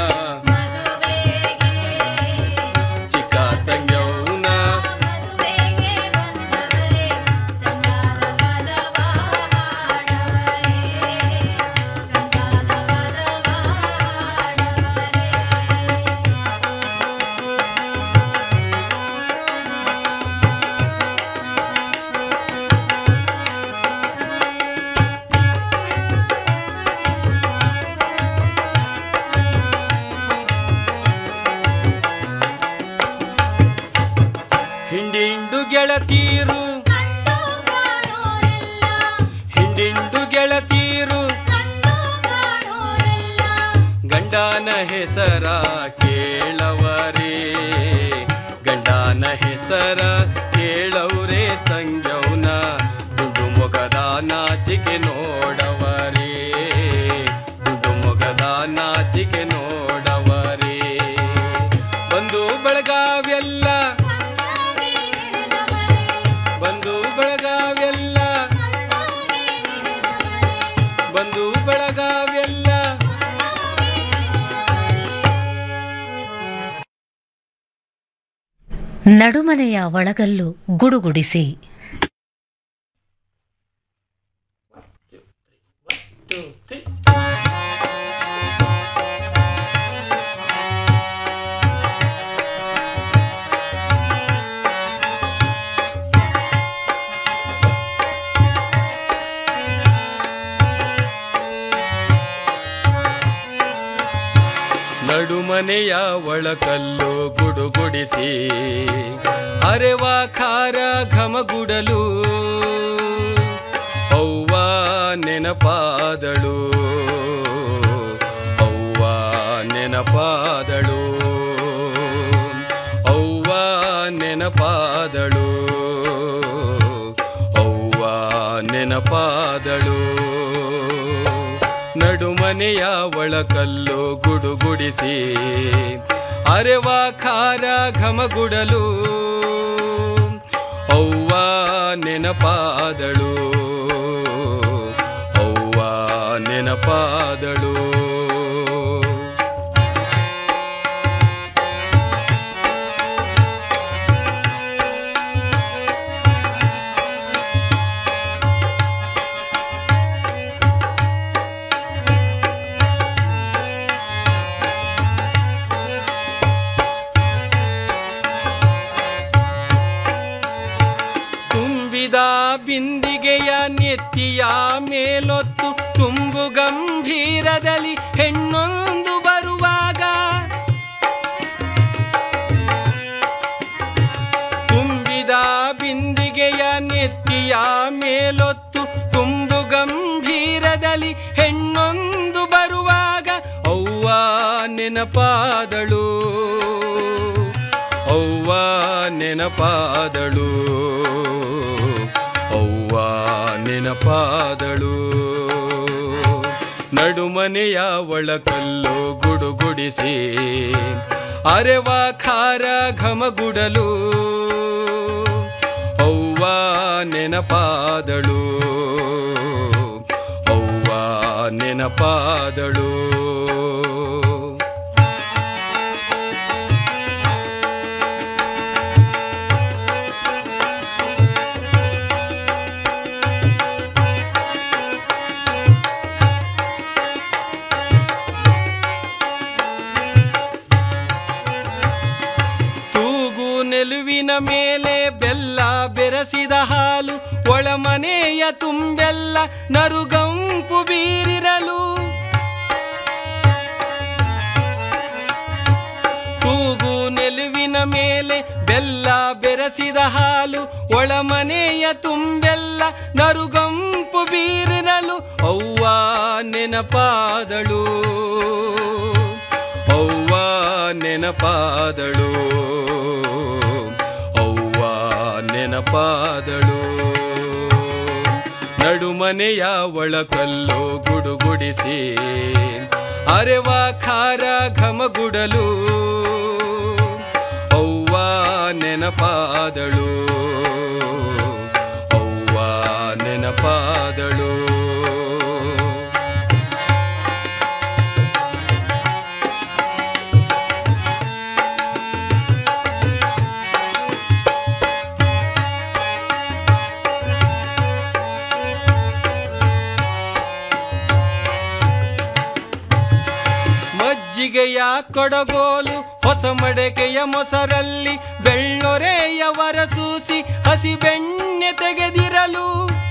[SPEAKER 4] ಚಿಕ್ಕ ತಂಗ್ಯೌನ ಹಿಂಡಿಂಡು ಗೆಳತೀರು ಹಿಂಡಿಂಡು ಗೆಳತೀರು ಗಂಡನ ಹೆಸರ ಕೇಳವರೇ ಗಂಡನ ಹೆಸರ ಕೇಳವ್ರೆ ತಂಗ್ಯವ್ನ ದುಡ್ಡು ಮೊಗದ ನಾಚಿಕೆ ನೋಡವರೇ ದುಡ್ಡು ಮೊಗದ ನಾಚಿಕೆ ನೋಡವರೇ ಬಂದು ಬೆಳಗಾವೆಲ್ಲ ಬಂದು ಬೆಳಗಾವೆಲ್ಲ ಬಂದು ಬೆಳಗಾವೆಲ್ಲ
[SPEAKER 3] ನಡುಮನೆಯ ಒಳಗಲ್ಲು ಗುಡುಗುಡಿಸಿ
[SPEAKER 4] ನಡುಮನೆಯ ಒಳಕಲ್ಲು ಗುಡುಗುಡಿಸಿ ಅರೆವ ಖಾರ ಘಮಗುಡಲು ಅವ್ವ ನೆನಪಾದಳು ಅವ್ವ ನೆನಪಾದಳು ಅವ್ವ ನೆನಪಾದಳು ಅವ್ವ ನೆನಪಾದಳು ನಡುಮನೆಯ ಒಳಕಲ್ಲು ಗುಡುಗುಡಿಸಿ ಅರೆವ ಖಾರ ಘಮಗುಡಲು ಅವ್ವ ನೆನಪಾದಳು ಅವ್ವ ನೆನಪಾದಳು ತುಂಬಿದ ಬಿಂದಿಗೆಯ ನೆತ್ತಿಯ ಮೇಲೊತ್ತು ತುಂಬು ಗಂಭೀರದಲ್ಲಿ ಹೆಣ್ಣೊಂದು ಬರುವಾಗ ತುಂಬಿದ ಬಿಂದಿಗೆಯ ನೆತ್ತಿಯ ಮೇಲೊತ್ತು ತುಂಬು ಗಂಭೀರದಲ್ಲಿ ಹೆಣ್ಣೊಂದು ಬರುವಾಗ ಅವ್ವ ನೆನಪಾದಳು ಅವ್ವ ನೆನಪಾದಳು ಅವ್ವ ನೆನಪಾದಳು ನಡುಮನೆಯ ಒಳಕಲ್ಲು ಗುಡುಗುಡಿಸಿ ಅರೆವ ಖಾರ ಘಮಗುಡಲು ಅವ್ವ ನೆನಪಾದಳು ಅವ್ವ ನೆನಪಾದಳು ತೂಗು ನೆಲುವಿನ ಮೇಲೆ ಬೆಲ್ಲ ಬೆರೆಸಿದ ಹಾಲು ಒಳಮನೆಯ ತುಂಬೆಲ್ಲ ನರುಗಂಪು ಬೀರಿರಲು ತೂಗು ನೆಲುವಿನ ಮೇಲೆ ಬೆಲ್ಲ ಬೆರೆಸಿದ ಹಾಲು ಒಳಮನೆಯ ತುಂಬೆಲ್ಲ ನರುಗಂಪು ಬೀರಿರಲು ಅವ್ವ ನೆನಪಾದಳು ಅವ್ವ ನೆನಪಾದಳು ಅವ್ವ ನೆನಪಾದಳು ನಡುಮನೆಯ ಒಳಕಲ್ಲು ಗುಡುಗುಡಿಸಿ ಅರೆವ ಖಾರ ಘಮಗುಡಲು ಅವ್ವ ನೆನಪಾದಳು ಅವ್ವ ನೆನಪಾದಳು ಮಜ್ಜಿಗೆಯ ಕೊಡಗೋಲು ಹೊಸ ಮಡಕೆಯ ಮೊಸರಲ್ಲಿ ಬೆಳ್ಳೊರೆಯ ವರಸೂಸಿ ಹಸಿ ಬೆಣ್ಣೆ ತೆಗೆದಿರಲು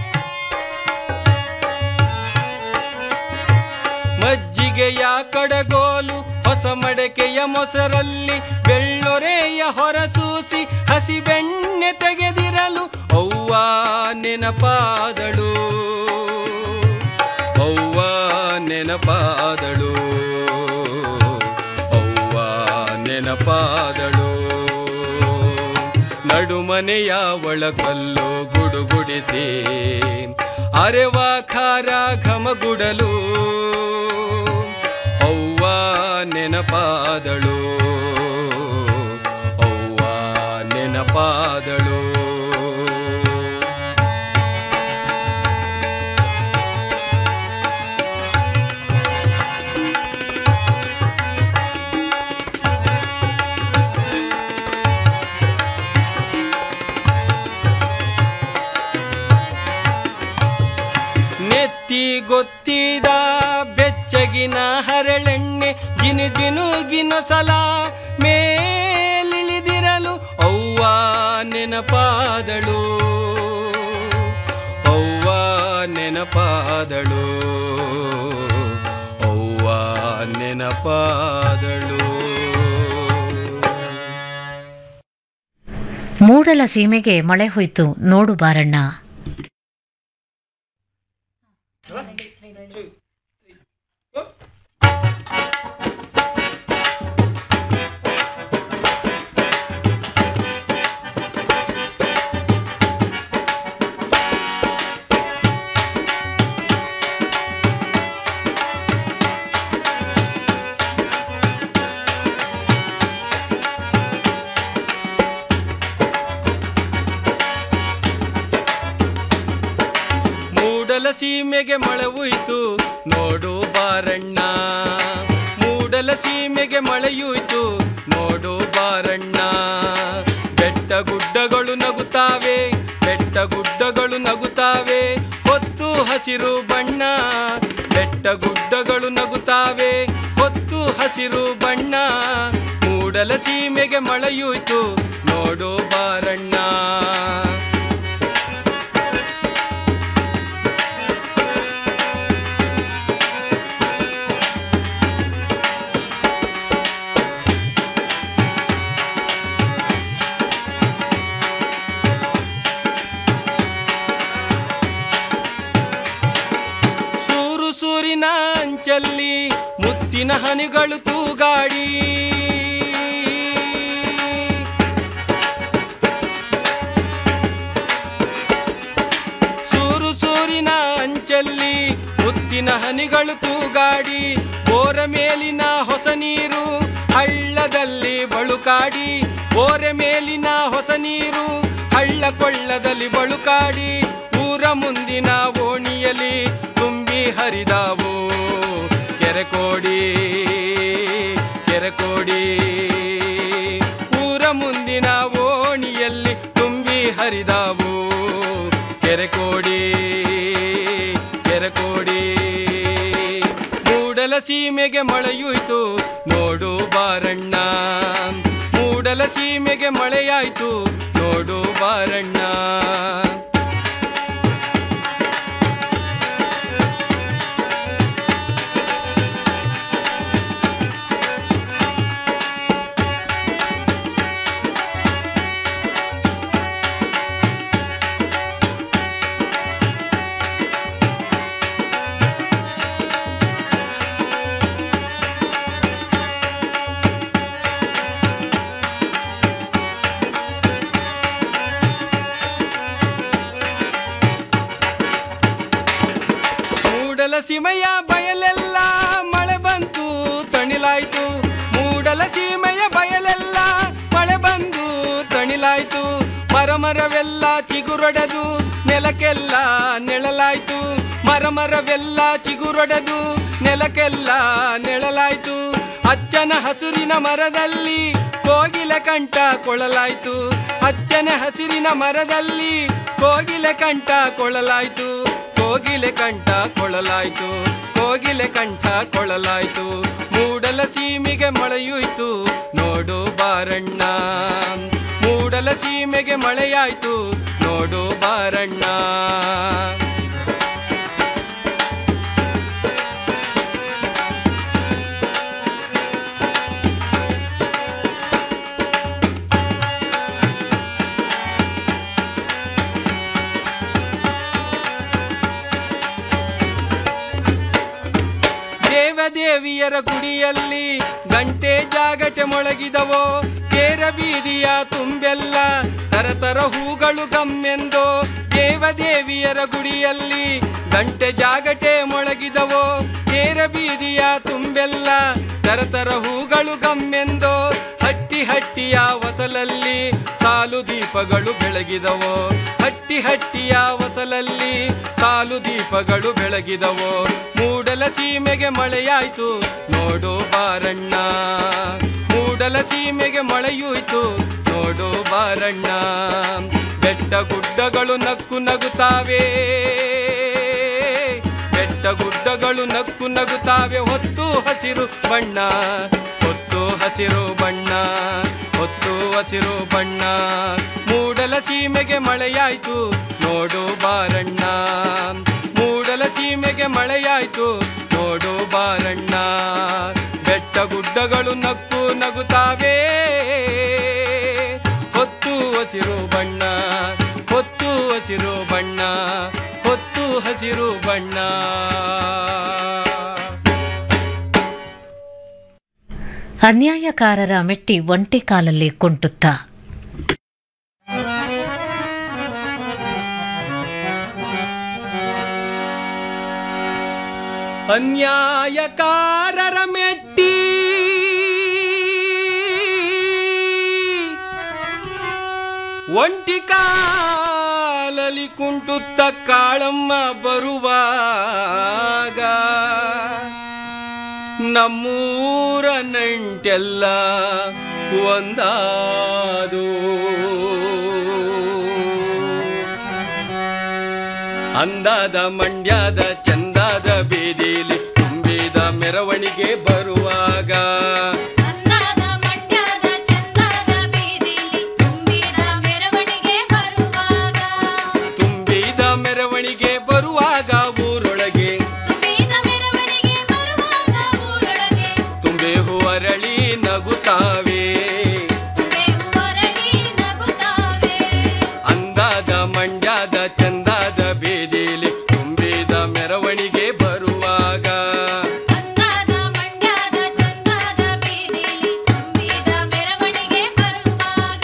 [SPEAKER 4] ಮಜ್ಜಿಗೆಯ ಕಡಗೋಲು ಹೊಸ ಮಡಕೆಯ ಮೊಸರಲ್ಲಿ ಬೆಳ್ಳೊರೆಯ ಹೊರಸೂಸಿ ಹಸಿ ಬೆಣ್ಣೆ ನೆನಪಾದಳು ಅವ್ವ ನೆನಪಾದಳು ಅವ್ವ ನೆನಪಾದಳು ನಡುಮನೆಯ ಒಳಕಲ್ಲು ಗುಡುಗುಡಿಸಿ ಅರೆವ ಖಾರ ಘಮಗುಡಲು ಅವ್ವ ನೆನಪಾದಳು ಅವ್ವ ನೆನಪಾದಳು ನೆತ್ತಿ ಗೊತ್ತಿದ ಬೆಚ್ಚಗಿನ ಹರಳೆಣ್ಣೆ ಜಿನು ಜಿನುಗಿನ ಸಲ ಮೇಲಿಳಿದಿರಲು ಅವ್ವ ನೆನಪಾದಳು ಅವ್ವ ನೆನಪಾದಳು ಅವ್ವ ನೆನಪಾದಳು
[SPEAKER 3] ಮೂಡಲ ಸೀಮೆಗೆ ಮಳೆ ಹೋಯ್ತು ನೋಡು ಬಾರಣ್ಣ
[SPEAKER 4] ಮೂಡಲ ಸೀಮೆಗೆ ಮಳೆ ಉಯ್ತು ನೋಡು ಬಾರಣ್ಣ ಮೂಡಲ ಸೀಮೆಗೆ ಮಳೆಯುಯ್ತು ನೋಡು ಬಾರಣ್ಣ ಬೆಟ್ಟ ಗುಡ್ಡಗಳು ನಗುತ್ತಾವೆ ಬೆಟ್ಟ ಗುಡ್ಡಗಳು ನಗುತ್ತಾವೆ ಹೊತ್ತು ಹಸಿರು ಬಣ್ಣ ಬೆಟ್ಟ ಗುಡ್ಡಗಳು ನಗುತ್ತಾವೆ ಹೊತ್ತು ಹಸಿರು ಬಣ್ಣ ಮೂಡಲ ಸೀಮೆಗೆ ಮಳೆಯುಯ್ತು ನೋಡು ಬಾರಣ್ಣ ಸೂರು ಸೂರಿನ ಅಂಚಲ್ಲಿ ಮುತ್ತಿನ ಹನಿಗಳು ತೂಗಾಡಿ ಸೂರು ಸೂರಿನ ಅಂಚಲ್ಲಿ ಮುತ್ತಿನ ಹನಿಗಳು ತೂಗಾಡಿ ಓರ ಮೇಲಿನ ಹೊಸ ನೀರು ಹಳ್ಳದಲ್ಲಿ ಬಳುಕಾಡಿ ಓರೆ ಮೇಲಿನ ಹೊಸ ನೀರು ಹಳ್ಳ ಕೊಳ್ಳದಲ್ಲಿ ಬಳುಕಾಡಿ ಊರ ಮುಂದಿನ ಓಣಿಯಲ್ಲಿ ತುಂಬಿ ಹರಿದಾವು ಕೆರೆಕೋಡಿ ಕೆರೆಕೋಡಿ ಊರ ಮುಂದಿನ ಓಣಿಯಲ್ಲಿ ತುಂಬಿ ಹರಿದಾವು ಕೆರೆಕೋಡಿ ಕೆರೆಕೋಡಿ ಮೂಡಲ ಸೀಮೆಗೆ ಮಳೆಯುಯ್ತು ನೋಡು ಬಾರಣ್ಣ ಮೂಡಲ ಸೀಮೆಗೆ ಮಳೆಯಾಯ್ತು ನೋಡು ಬಾರಣ್ಣ ಮೂಡಲ ಸೀಮೆಯ ಬಯಲೆಲ್ಲ ಮಳೆ ಬಂತು ತಣಿಲಾಯ್ತು ಮೂಡಲ ಸೀಮೆಯ ಬಯಲೆಲ್ಲ ಮಳೆ ಬಂದು ತಣಿಲಾಯ್ತು ಮರ ಮರವೆಲ್ಲ ಚಿಗುರೊಡೆದು ನೆಲಕ್ಕೆಲ್ಲ ನೆಳಲಾಯ್ತು ಮರ ಮರವೆಲ್ಲ ಚಿಗುರೊಡೆದು ನೆಲಕ್ಕೆಲ್ಲ ನೆಳಲಾಯ್ತು ಅಚ್ಚನ ಹಸುರಿನ ಮರದಲ್ಲಿ ಕೋಗಿಲೆ ಕಂಠ ಕೊಳಲಾಯ್ತು ಅಚ್ಚನ ಹಸಿರಿನ ಮರದಲ್ಲಿ ಕೋಗಿಲೆ ಕಂಠ ಕೊಳಲಾಯ್ತು ಕೋಗಿಲೆ ಕಂಠ ಕೊಳಲಾಯ್ತು ಕೋಗಿಲೆ ಕಂಠ ಕೊಳಲಾಯ್ತು ಮೂಡಲ ಸೀಮೆಗೆ ಮಳೆಯುಯ್ತು ನೋಡು ಬಾರಣ್ಣ ಮೂಡಲ ಸೀಮೆಗೆ ಮಳೆಯಾಯ್ತು ನೋಡು ಬಾರಣ್ಣ ದೇವಿಯರ ಗುಡಿಯಲ್ಲಿ ಗಂಟೆ ಜಾಗಟೆ ಮೊಳಗಿದವೋ ಕೇರ ಬೀದಿಯ ತುಂಬೆಲ್ಲ ತರತರ ಹೂಗಳು ಗಮ್ಮೆಂದೋ ದೇವದೇವಿಯರ ಗುಡಿಯಲ್ಲಿ ಗಂಟೆ ಜಾಗಟೆ ಮೊಳಗಿದವೋ ಕೇರ ಬೀದಿಯ ತುಂಬೆಲ್ಲ ತರತರ ಹೂಗಳು ಗಮ್ಮೆಂದೋ ಹಟ್ಟಿ ಹಟ್ಟಿಯ ವಸಲಲ್ಲಿ ಸಾಲು ದೀಪಗಳು ಬೆಳಗಿದವೋ ಹಟ್ಟಿ ಹಟ್ಟಿಯ ವಸಲಲ್ಲಿ ಸಾಲು ದೀಪಗಳು ಬೆಳಗಿದವೋ ಮೂಡಲ ಸೀಮೆಗೆ ಮಳೆಯಾಯ್ತು ನೋಡು ಬಾರಣ್ಣ ಮೂಡಲ ಸೀಮೆಗೆ ಮಳೆಯೂಯ್ತು ನೋಡು ಬಾರಣ್ಣ ಬೆಟ್ಟ ಗುಡ್ಡಗಳು ನಕ್ಕು ನಗುತ್ತಾವೆ ಬೆಟ್ಟ ಗುಡ್ಡಗಳು ನಕ್ಕು ನಗುತ್ತಾವೆ ಹೊತ್ತು ಹಸಿರು ಬಣ್ಣ ಹೊತ್ತು ಹಸಿರು ಬಣ್ಣ ಹೊತ್ತು ಹಸಿರು ಬಣ್ಣ ಮೂಡಲ ಸೀಮೆಗೆ ಮಳೆಯಾಯ್ತು ನೋಡು ಬಾರಣ್ಣ ಮೂಡಲ ಸೀಮೆಗೆ ಮಳೆಯಾಯ್ತು ನೋಡು ಬಾರಣ್ಣ ಬೆಟ್ಟ ಗುಡ್ಡಗಳು ನಕ್ಕು ನಗುತ್ತಾವೆ ಹೊತ್ತು ಹಸಿರು ಬಣ್ಣ ಹೊತ್ತು ಹಸಿರು ಬಣ್ಣ ಹೊತ್ತು ಹಸಿರು ಬಣ್ಣ
[SPEAKER 3] ಅನ್ಯಾಯಕಾರರ ಮೆಟ್ಟಿ ಒಂಟಿ ಕಾಲಲ್ಲಿ ಕುಂಟುತ್ತಾ
[SPEAKER 4] ಅನ್ಯಾಯಕಾರರ ಮೆಟ್ಟಿ ಒಂಟಿ ಕಾಲಲಿ ಕುಂಟುತ್ತ ಕಾಳಮ್ಮ ಬರುವಾಗ ನಮ್ಮೂರ ನಂಟೆಲ್ಲ ಒಂದಾದು ಅಂದಾದ ಮಂಡ್ಯದ ಚಂದಾದ ಬೀದಿಲಿ ತುಂಬಿದ ಮೆರವಣಿಗೆ ಬರುವಾಗ
[SPEAKER 5] ಅಂದಾದ ಮಂಡ್ಯದ ಚಂದದ ಬೀದಿಲಿ ತುಂಬಿದ ಮೆರವಣಿಗೆ ಬರುವಾಗ
[SPEAKER 4] ತುಂಬಿದ ಮೆರವಣಿಗೆ ಬರುವಾಗ ಊರೊಳಗೆ
[SPEAKER 5] ತುಂಬಿದ ಮೆರವಣಿಗೆ ಬರುವಾಗ ಊರೊಳಗೆ
[SPEAKER 4] ತುಂಬೆ ಹೂವರಳಿ ನಗುತ್ತಾವೆ
[SPEAKER 5] ತುಂಬೆ ಹೂವರಳಿ ನಗುತ್ತಾವೆ
[SPEAKER 4] ಅಂದಾದ ಮಂಡ್ಯದ ಚಂದಾದ ಬೀದಿಲಿ ತುಂಬಿದ ಮೆರವಣಿಗೆ ಬರುವಾಗ
[SPEAKER 5] ಅಂದಾದ ಮಂಡ್ಯದ ಚಂದದ ಬೀದಿಲಿ ತುಂಬಿದ ಮೆರವಣಿಗೆ ಬರುವಾಗ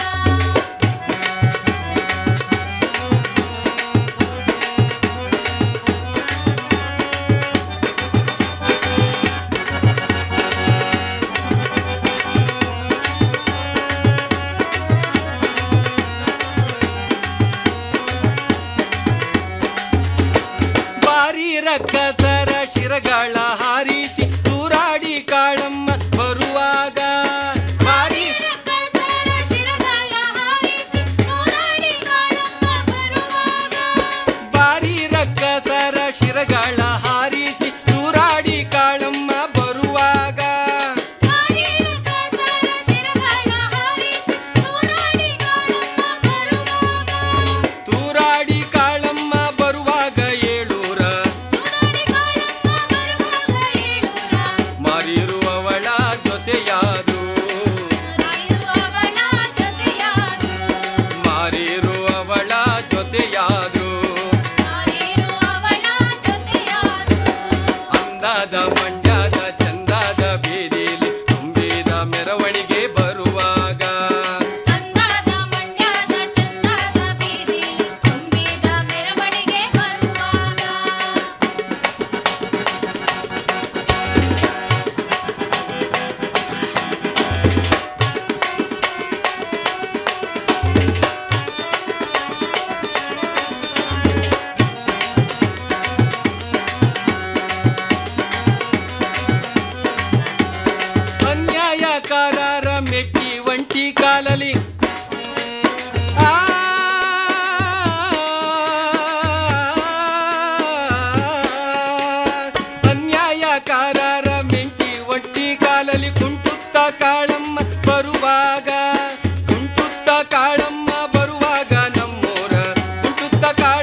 [SPEAKER 4] ಬಾರಿ ರಕ್ಕಸರ ಶಿರಗಳ ಹಾರಿಸಿ ತೂರಾಡಿ ಕಾಳಮ್ಮ ಬರುವಾಗ ಬಾರಿ
[SPEAKER 5] ರಕ್ಕಸರ ಶಿರಗಳ ಹಾರಿಸಿ ತೋರಾಡಿ ಕಾಳಮ್ಮ ಬರುವಾಗ
[SPEAKER 4] ಬಾರಿ ರಕ್ಕಸರ ಶಿರಗಳ ಹಾರಿಸಿ ತೂರಾಡಿ ಕಾಳಮ್ಮ ಬರುವಾಗ
[SPEAKER 5] ಬಾರಿ ರಕ್ಕಸರ ಶಿರಗಳ ಹಾರಿಸಿ ತೋರಾಡಿ ಕಾಳಮ್ಮ ಬರುವಾಗ
[SPEAKER 4] ತೂರಾಡಿ ಕಾಳಮ್ಮ ಬರುವಾಗ ಏಳೂರ
[SPEAKER 5] ತೋರಾಡಿ ಕಾಳಮ್ಮ ಬರುವಾಗ ಏಳೂರ
[SPEAKER 4] ಮಾರಿರುವವಳ ಜೊತೆಯಾದು
[SPEAKER 5] ರಾಯಿರುವವಳ ಜೊತೆಯಾದು
[SPEAKER 4] ಮಾರಿರುವವಳ ಜೊತೆಯಾದು
[SPEAKER 5] ಮಾರಿರುವವಳ ಜೊತೆಯಾದು
[SPEAKER 4] ಅಂದಾದ ಮಂಡ್ಯದ ಚಂದಾದ ಬೀದಿಲಿ ತುಂಬಿದ ಮೆರವಣಿಗೆ ಬರುವಾಗ
[SPEAKER 5] ಅಂದಾದ ಮಂಡ್ಯದ ಚಂದದ ಬೀದಿಲಿ ತುಂಬಿದ ಮೆರವಣಿಗೆ ಬರುವಾಗ
[SPEAKER 4] ಅನ್ಯಾಯಕಾರರ ಮೆಟ್ಟಿ ಒಂಟಿ ಕಾಲಲಿ